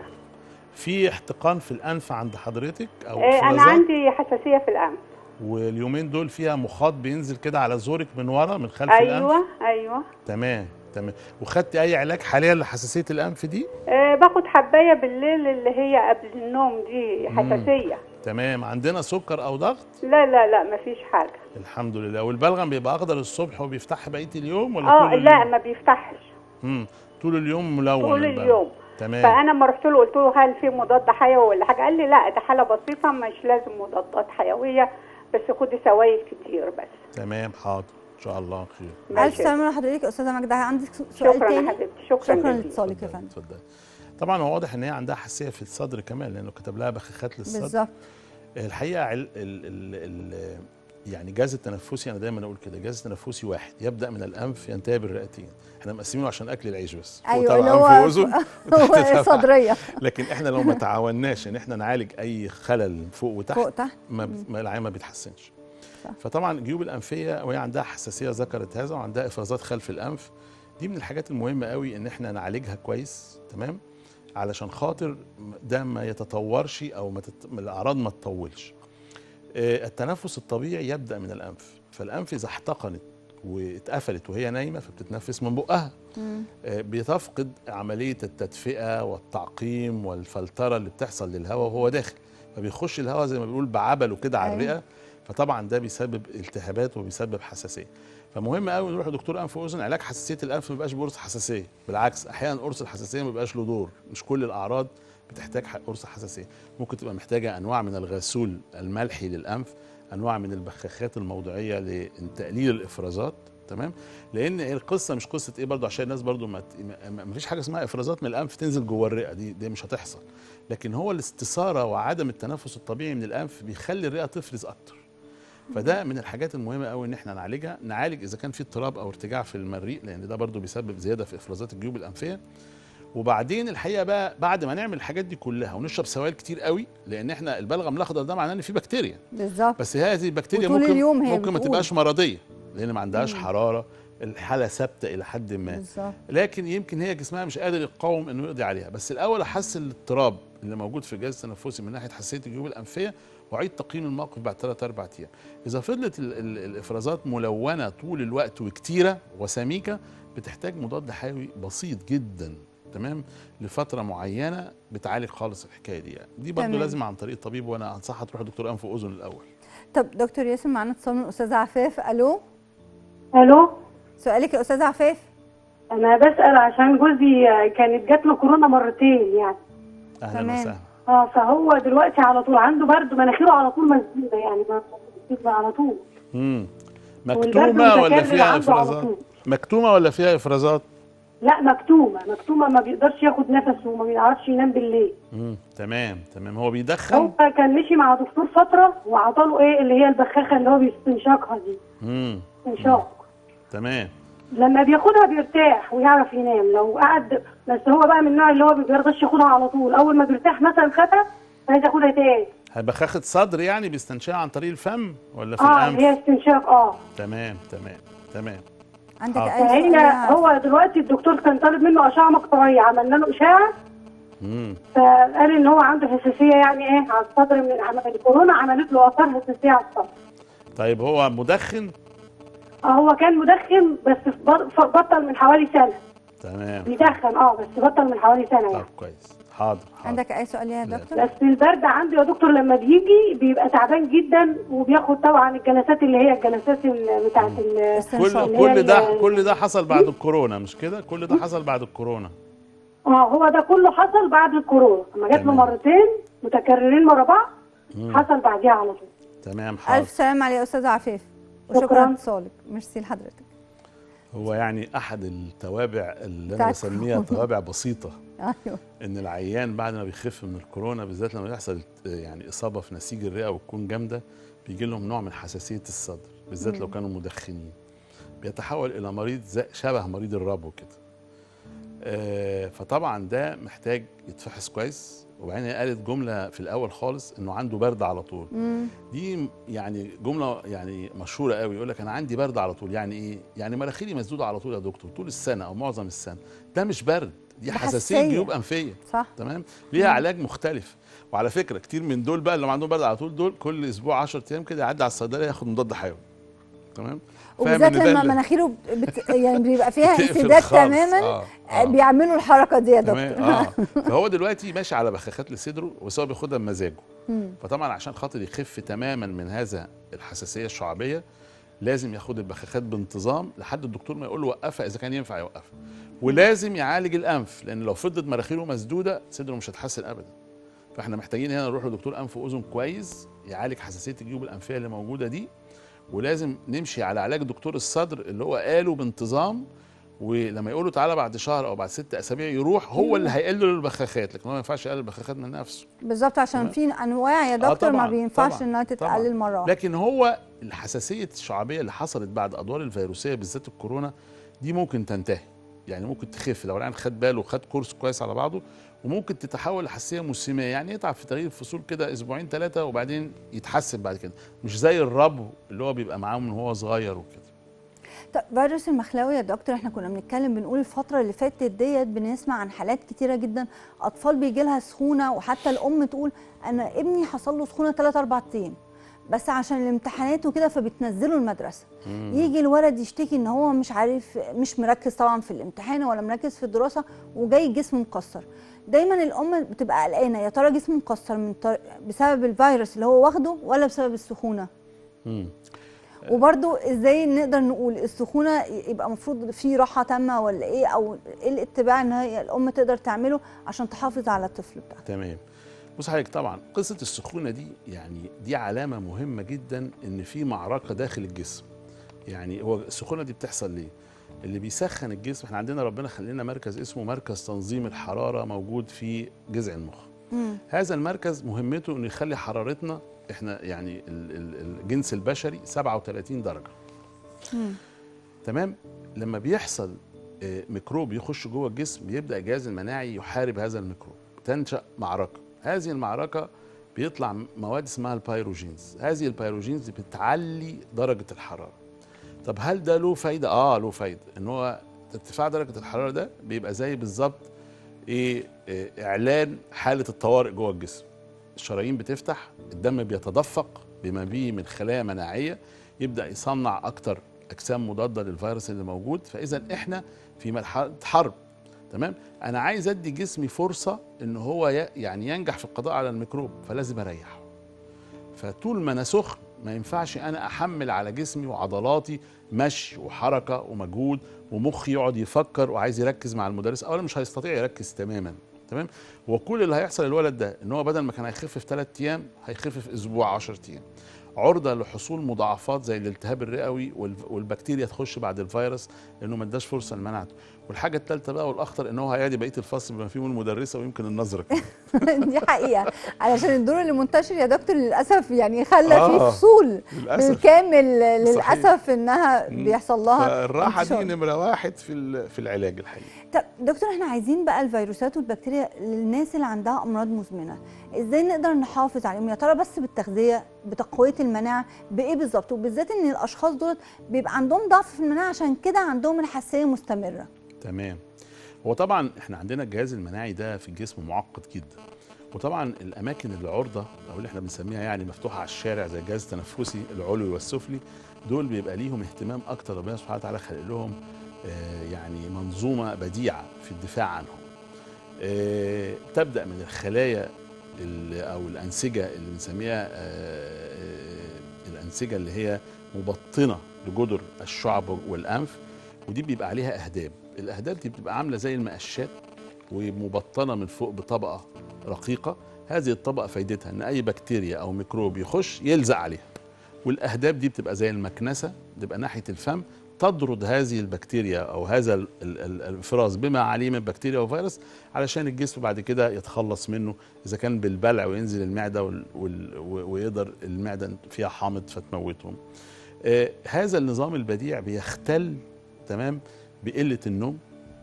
في احتقان في الانف عند حضرتك او آه، انا افرازات عندي حساسيه في الانف واليومين دول فيها مخاط بينزل كده على زورك من ورا من خلف الانف ايوه ايوه تمام تمام وخدتي اي علاج حاليا لحساسيه الانف دي آه، باخد حبايه بالليل اللي هي قبل النوم دي حساسيه تمام عندنا سكر او ضغط لا لا لا مفيش حاجه الحمد لله والبلغم بيبقى اخضر الصبح وبيفتح بقيه اليوم ولا اه طول لا اليوم؟ ما بيفتحش مم. طول اليوم ملون طول البلغم. اليوم تمام فانا لما رحت له قلت له هل في مضاد حيوي ولا حاجه قال لي لا ده حاله بسيطه مش لازم مضادات حيويه بس خدي سوائل كتير بس تمام حاضر ان شاء الله خير الف ماشي. سلامه لحضرتك يا استاذه ماجده عندك سؤال شكرا يا تاني حبيبتي شكرا, شكرا جزيلا. لاتصالك يا اتفضلي، فندم اتفضلي. طبعا هو واضح ان هي عندها حساسيه في الصدر كمان لانه كتب لها بخاخات للصدر بالظبط الحقيقه عل... ال... ال... ال... يعني الجهاز التنفسي انا دايما اقول كده الجهاز التنفسي واحد يبدا من الانف ينتهي بالرئتين احنا مقسمينه عشان اكل العيش بس فوق ايوه طبعاً اللي أنف هو وأذن هو وتحت طبعاً. صدريه لكن احنا لو ما تعاوناش ان احنا نعالج اي خلل فوق وتحت فوق تحت ما ما العين ما بيتحسنش صح. فطبعا الجيوب الانفيه وهي عندها حساسيه ذكرت هذا وعندها افرازات خلف الانف دي من الحاجات المهمه قوي ان احنا نعالجها كويس تمام علشان خاطر ده ما يتطورش او ما تت... الاعراض ما تطولش آه، التنفس الطبيعي يبدا من الانف فالانف اذا احتقنت واتقفلت وهي نايمه فبتتنفس من بقها آه، بتفقد عمليه التدفئه والتعقيم والفلتره اللي بتحصل للهواء وهو داخل فبيخش الهواء زي ما بيقول بعبله كده على أيوة. الرئه فطبعا ده بيسبب التهابات وبيسبب حساسيه فمهم قوي نروح لدكتور انف واذن علاج حساسيه الانف ما بيبقاش بقرص حساسيه بالعكس احيانا قرص الحساسيه ما بيبقاش له دور مش كل الاعراض بتحتاج ح- قرص حساسيه ممكن تبقى محتاجه انواع من الغسول الملحي للانف انواع من البخاخات الموضعيه لتقليل الافرازات تمام لان القصه مش قصه ايه برضو عشان الناس برضو ما, ت- ما ما فيش حاجه اسمها افرازات من الانف تنزل جوه الرئه دي دي مش هتحصل لكن هو الاستثاره وعدم التنفس الطبيعي من الانف بيخلي الرئه تفرز اكتر فده من الحاجات المهمه قوي ان احنا نعالجها نعالج اذا كان في اضطراب او ارتجاع في المريء لان ده برضو بيسبب زياده في افرازات الجيوب الانفيه وبعدين الحقيقه بقى بعد ما نعمل الحاجات دي كلها ونشرب سوائل كتير قوي لان احنا البلغم الاخضر ده معناه ان في بكتيريا بالظبط بس هذه البكتيريا وطول ممكن اليوم هي ممكن ما بتقول. تبقاش مرضيه لان ما عندهاش حراره الحاله ثابته الى حد ما بالظبط لكن يمكن هي جسمها مش قادر يقاوم انه يقضي عليها بس الاول احسن الاضطراب اللي موجود في الجهاز التنفسي من ناحيه حساسيه الجيوب الانفيه واعيد تقييم الموقف بعد 3 4 ايام اذا فضلت ال ال الافرازات ملونه طول الوقت وكتيره وسميكه بتحتاج مضاد حيوي بسيط جدا تمام لفتره معينه بتعالج خالص الحكايه دي يعني دي برضه تمام. لازم عن طريق الطبيب وانا انصحها تروح دكتور انف واذن الاول طب دكتور ياسر معانا اتصال من استاذه عفاف الو الو سؤالك يا استاذه عفاف انا بسال عشان جوزي كانت جات له كورونا مرتين يعني اهلا تمام. وسهلا اه فهو دلوقتي على طول عنده برد مناخيره على طول مسدوده يعني ما بتبقى على طول امم والبرد مكتومه ولا متكرر فيها عنده على افرازات طول. مكتومه ولا فيها افرازات لا مكتومه مكتومه ما بيقدرش ياخد نفسه وما بيعرفش ينام بالليل امم تمام تمام هو بيدخن هو كان مشي مع دكتور فتره وعطاله ايه اللي هي البخاخه اللي هو بيستنشقها دي امم استنشاق تمام لما بياخدها بيرتاح ويعرف ينام لو قعد بس هو بقى من النوع اللي هو ما بيرضاش ياخدها على طول اول ما بيرتاح مثلا خدها عايز ياخدها تاني بخاخة صدر يعني بيستنشقها عن طريق الفم ولا في اه الانف هي استنشاق اه تمام تمام تمام عندك حاضر. اي سؤال فهي يا هو دلوقتي الدكتور كان طالب منه اشعه مقطعيه عملنا له اشعه امم فقال ان هو عنده حساسيه يعني ايه على الصدر من عم- الكورونا عملت له اثار حساسيه على الصدر طيب هو مدخن اه هو كان مدخن بس بر- ف- بطل من حوالي سنه تمام بيدخن اه بس بطل من حوالي سنه طب يعني كويس حاضر حاضر عندك اي سؤال يا لا. دكتور بس البرد عنده يا دكتور لما بيجي بيبقى تعبان جدا وبياخد طبعا الجلسات اللي هي الجلسات ال- بتاعت ال- استنشاق. كل اللي هي كل ده ال- كل ده حصل بعد الكورونا مش كده كل ده حصل بعد الكورونا اه هو ده كله حصل بعد الكورونا لما جات له تمام. مرتين متكررين ورا بعض حصل بعديها على طول تمام حاضر الف سلام عليك يا استاذه عفاف وشكرا شكراً. لاتصالك ميرسي لحضرتك هو يعني احد التوابع اللي انا بتاعت بسميها توابع بسيطه ايوه ان العيان بعد ما بيخف من الكورونا بالذات لما يحصل يعني اصابه في نسيج الرئه وتكون جامده بيجي لهم نوع من حساسيه الصدر بالذات لو كانوا مدخنين بيتحول الى مريض زي شبه مريض الربو كده آه، فطبعا ده محتاج يتفحص كويس وبعدين هي قالت جمله في الاول خالص انه عنده برد على طول دي يعني جمله يعني مشهوره قوي يقول لك انا عندي برد على طول يعني ايه يعني مناخيري مسدوده على طول يا دكتور طول السنه او معظم السنه ده مش برد دي ده حساسيه حساسية. جيوب انفيه صح تمام ليها علاج مختلف وعلى فكره كتير من دول بقى اللي عندهم برد على طول دول كل اسبوع 10 ايام كده يعدي على الصيدليه ياخد مضاد حيوي تمام فاهم وبالذات إن ده لما اللي- مناخيره بت... يعني بيبقى فيها بتقفل انسداد خالص. تماما آه، آه. آه. بيعملوا الحركه دي يا تمام دكتور اه فهو دلوقتي ماشي على بخاخات لصدره بس هو بياخدها بمزاجه فطبعا عشان خاطر يخف تماما من هذا الحساسيه الشعبيه لازم ياخد البخاخات بانتظام لحد الدكتور ما يقول له وقفها اذا كان ينفع يوقفها ولازم يعالج الانف لان لو فضلت مناخيره مسدوده صدره مش هيتحسن ابدا فاحنا محتاجين هنا نروح لدكتور انف واذن كويس يعالج حساسيه الجيوب الانفيه اللي موجوده دي ولازم نمشي على علاج دكتور الصدر اللي هو قاله بانتظام ولما يقول له تعالى بعد شهر او بعد ست اسابيع يروح هو اللي هيقل له البخاخات لكن هو ما ينفعش يقلل البخاخات من نفسه بالظبط عشان تمام. في انواع يا آه دكتور ما طبعاً، بينفعش طبعاً، انها طبعاً. تتقلل مره واحده لكن هو الحساسيه الشعبيه اللي حصلت بعد ادوار الفيروسيه بالذات الكورونا دي ممكن تنتهي يعني ممكن تخف لو العيان خد باله وخد كورس كويس على بعضه وممكن تتحول لحساسيه موسميه يعني يتعب في تغيير الفصول كده اسبوعين ثلاثه وبعدين يتحسن بعد كده مش زي الربو اللي هو بيبقى معاه من وهو صغير وكده طب فيروس المخلاوي يا دكتور احنا كنا بنتكلم بنقول الفتره اللي فاتت ديت بنسمع عن حالات كتيره جدا اطفال بيجي لها سخونه وحتى الام تقول انا ابني حصل له سخونه 3 4 ايام بس عشان الامتحانات وكده فبتنزله المدرسه يجي الولد يشتكي ان هو مش عارف مش مركز طبعا في الامتحان ولا مركز في الدراسه وجاي جسمه مكسر دايما الام بتبقى قلقانه يا ترى جسمه مكسر من طر... بسبب الفيروس اللي هو واخده ولا بسبب السخونه مم. وبرضو ازاي نقدر نقول السخونه يبقى المفروض في راحه تامه ولا ايه او ايه الاتباع ان هي الام تقدر تعمله عشان تحافظ على الطفل بتاعها تمام بص حضرتك طبعا قصه السخونه دي يعني دي علامه مهمه جدا ان في معركه داخل الجسم يعني هو السخونه دي بتحصل ليه اللي بيسخن الجسم احنا عندنا ربنا خلينا مركز اسمه مركز تنظيم الحراره موجود في جذع المخ هذا المركز مهمته انه يخلي حرارتنا احنا يعني ال- ال- الجنس البشري 37 درجه تمام لما بيحصل آه، ميكروب يخش جوه الجسم بيبدا الجهاز المناعي يحارب هذا الميكروب تنشا معركه هذه المعركه بيطلع مواد اسمها البيروجينز هذه البيروجينز بتعلي درجه الحراره طب هل ده له فايده اه له فايده ان هو ارتفاع درجه الحراره ده بيبقى زي بالظبط ايه آه، اعلان حاله الطوارئ جوه الجسم الشرايين بتفتح الدم بيتدفق بما بيه من خلايا مناعيه يبدا يصنع اكتر اجسام مضاده للفيروس اللي موجود فاذا احنا في مرحله حرب تمام انا عايز ادي جسمي فرصه ان هو ي- يعني ينجح في القضاء على الميكروب فلازم اريحه فطول ما انا سخن ما ينفعش انا احمل على جسمي وعضلاتي مشي وحركه ومجهود ومخي يقعد يفكر وعايز يركز مع المدرس اولا مش هيستطيع يركز تماما تمام وكل اللي هيحصل للولد ده ان هو بدل ما كان هيخف في ثلاث ايام هيخف في اسبوع 10 ايام عرضه لحصول مضاعفات زي الالتهاب الرئوي والف- والبكتيريا تخش بعد الفيروس لانه ما اداش فرصه لمناعته والحاجه الثالثه بقى والاخطر ان هو هيعدي بقيه الفصل بما فيهم المدرسه ويمكن النظره كمان. دي حقيقه علشان الدور اللي منتشر يا دكتور للاسف يعني خلى آه، فيه فصول للأسف. بالكامل صحيح. للاسف انها مم. بيحصل لها فالراحه دي انتشار. نمره واحد في ال- في العلاج الحقيقي طب دكتور احنا عايزين بقى الفيروسات والبكتيريا للناس اللي عندها امراض مزمنه ازاي نقدر نحافظ عليهم يا ترى بس بالتغذيه بتقويه المناعه بايه بالظبط وبالذات ان الاشخاص دول بيبقى عندهم ضعف في المناعه عشان كده عندهم الحساسيه مستمره تمام هو طبعا احنا عندنا الجهاز المناعي ده في الجسم معقد جدا وطبعا الاماكن العرضه او اللي احنا بنسميها يعني مفتوحه على الشارع زي الجهاز التنفسي العلوي والسفلي دول بيبقى ليهم اهتمام اكتر ربنا سبحانه وتعالى خلق لهم آه، يعني منظومه بديعه في الدفاع عنهم آه، تبدا من الخلايا ال- او الانسجه اللي بنسميها آه، آه، الانسجه اللي هي مبطنه لجدر الشعب والانف ودي بيبقى عليها اهداب الاهداب دي بتبقى عامله زي المقشات ومبطنه من فوق بطبقه رقيقه هذه الطبقه فايدتها ان اي بكتيريا او ميكروب يخش يلزق عليها والاهداب دي بتبقى زي المكنسه بتبقى ناحيه الفم تطرد هذه البكتيريا او هذا ال- ال- ال- الانفراز بما عليه من بكتيريا وفيروس علشان الجسم بعد كده يتخلص منه اذا كان بالبلع وينزل المعده وال وال ويقدر المعده فيها حامض فتموتهم. آه هذا النظام البديع بيختل تمام بقله النوم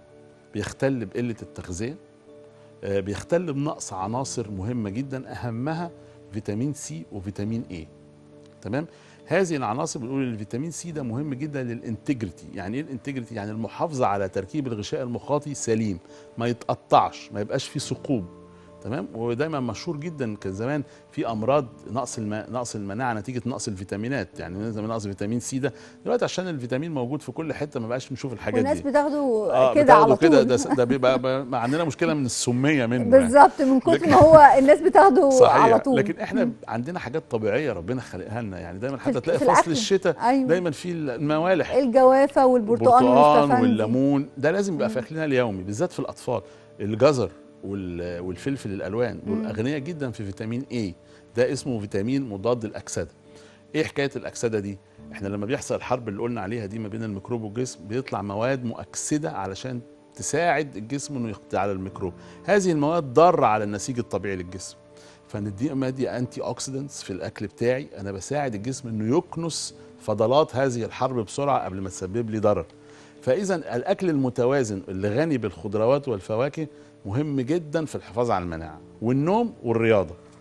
بيختل بقله التغذيه آه بيختل بنقص عناصر مهمه جدا اهمها فيتامين سي وفيتامين اي تمام هذه العناصر بنقول ان الفيتامين سي ده مهم جدا للانتجريتي يعني ايه الانتجريتي يعني المحافظه على تركيب الغشاء المخاطي سليم ما يتقطعش ما يبقاش فيه ثقوب تمام ودايما مشهور جدا كان زمان في امراض نقص الم... نقص المناعه نتيجه نقص الفيتامينات يعني زي نقص فيتامين سي ده دلوقتي عشان الفيتامين موجود في كل حته ما بقاش نشوف الحاجات والناس دي بتاخده اه كده بتاخده على طول كده ده, ده بيبقى بقى عندنا مشكله من السميه منه يعني. بالظبط من كتر لكن- ما هو الناس بتاخده صحيح على طول لكن احنا عندنا حاجات طبيعيه ربنا خلقها لنا يعني دايما حتى في- تلاقي في فصل الأكل. الشتاء أيوة. دايما في الموالح الجوافه والبرتقال البرتقال والمستفندي والليمون ده لازم يبقى في اكلنا اليومي بالذات في الاطفال الجزر وال- والفلفل الالوان دول اغنياء جدا في فيتامين اي ده اسمه فيتامين مضاد الاكسده ايه حكايه الاكسده دي احنا لما بيحصل الحرب اللي قلنا عليها دي ما بين الميكروب والجسم بيطلع مواد مؤكسده علشان تساعد الجسم انه يقضي على الميكروب هذه المواد ضاره على النسيج الطبيعي للجسم فندي مادي انتي اوكسيدنتس في الاكل بتاعي انا بساعد الجسم انه يكنس فضلات هذه الحرب بسرعه قبل ما تسبب لي ضرر فاذا الاكل المتوازن اللي غني بالخضروات والفواكه مهم جدا في الحفاظ على المناعه والنوم والرياضه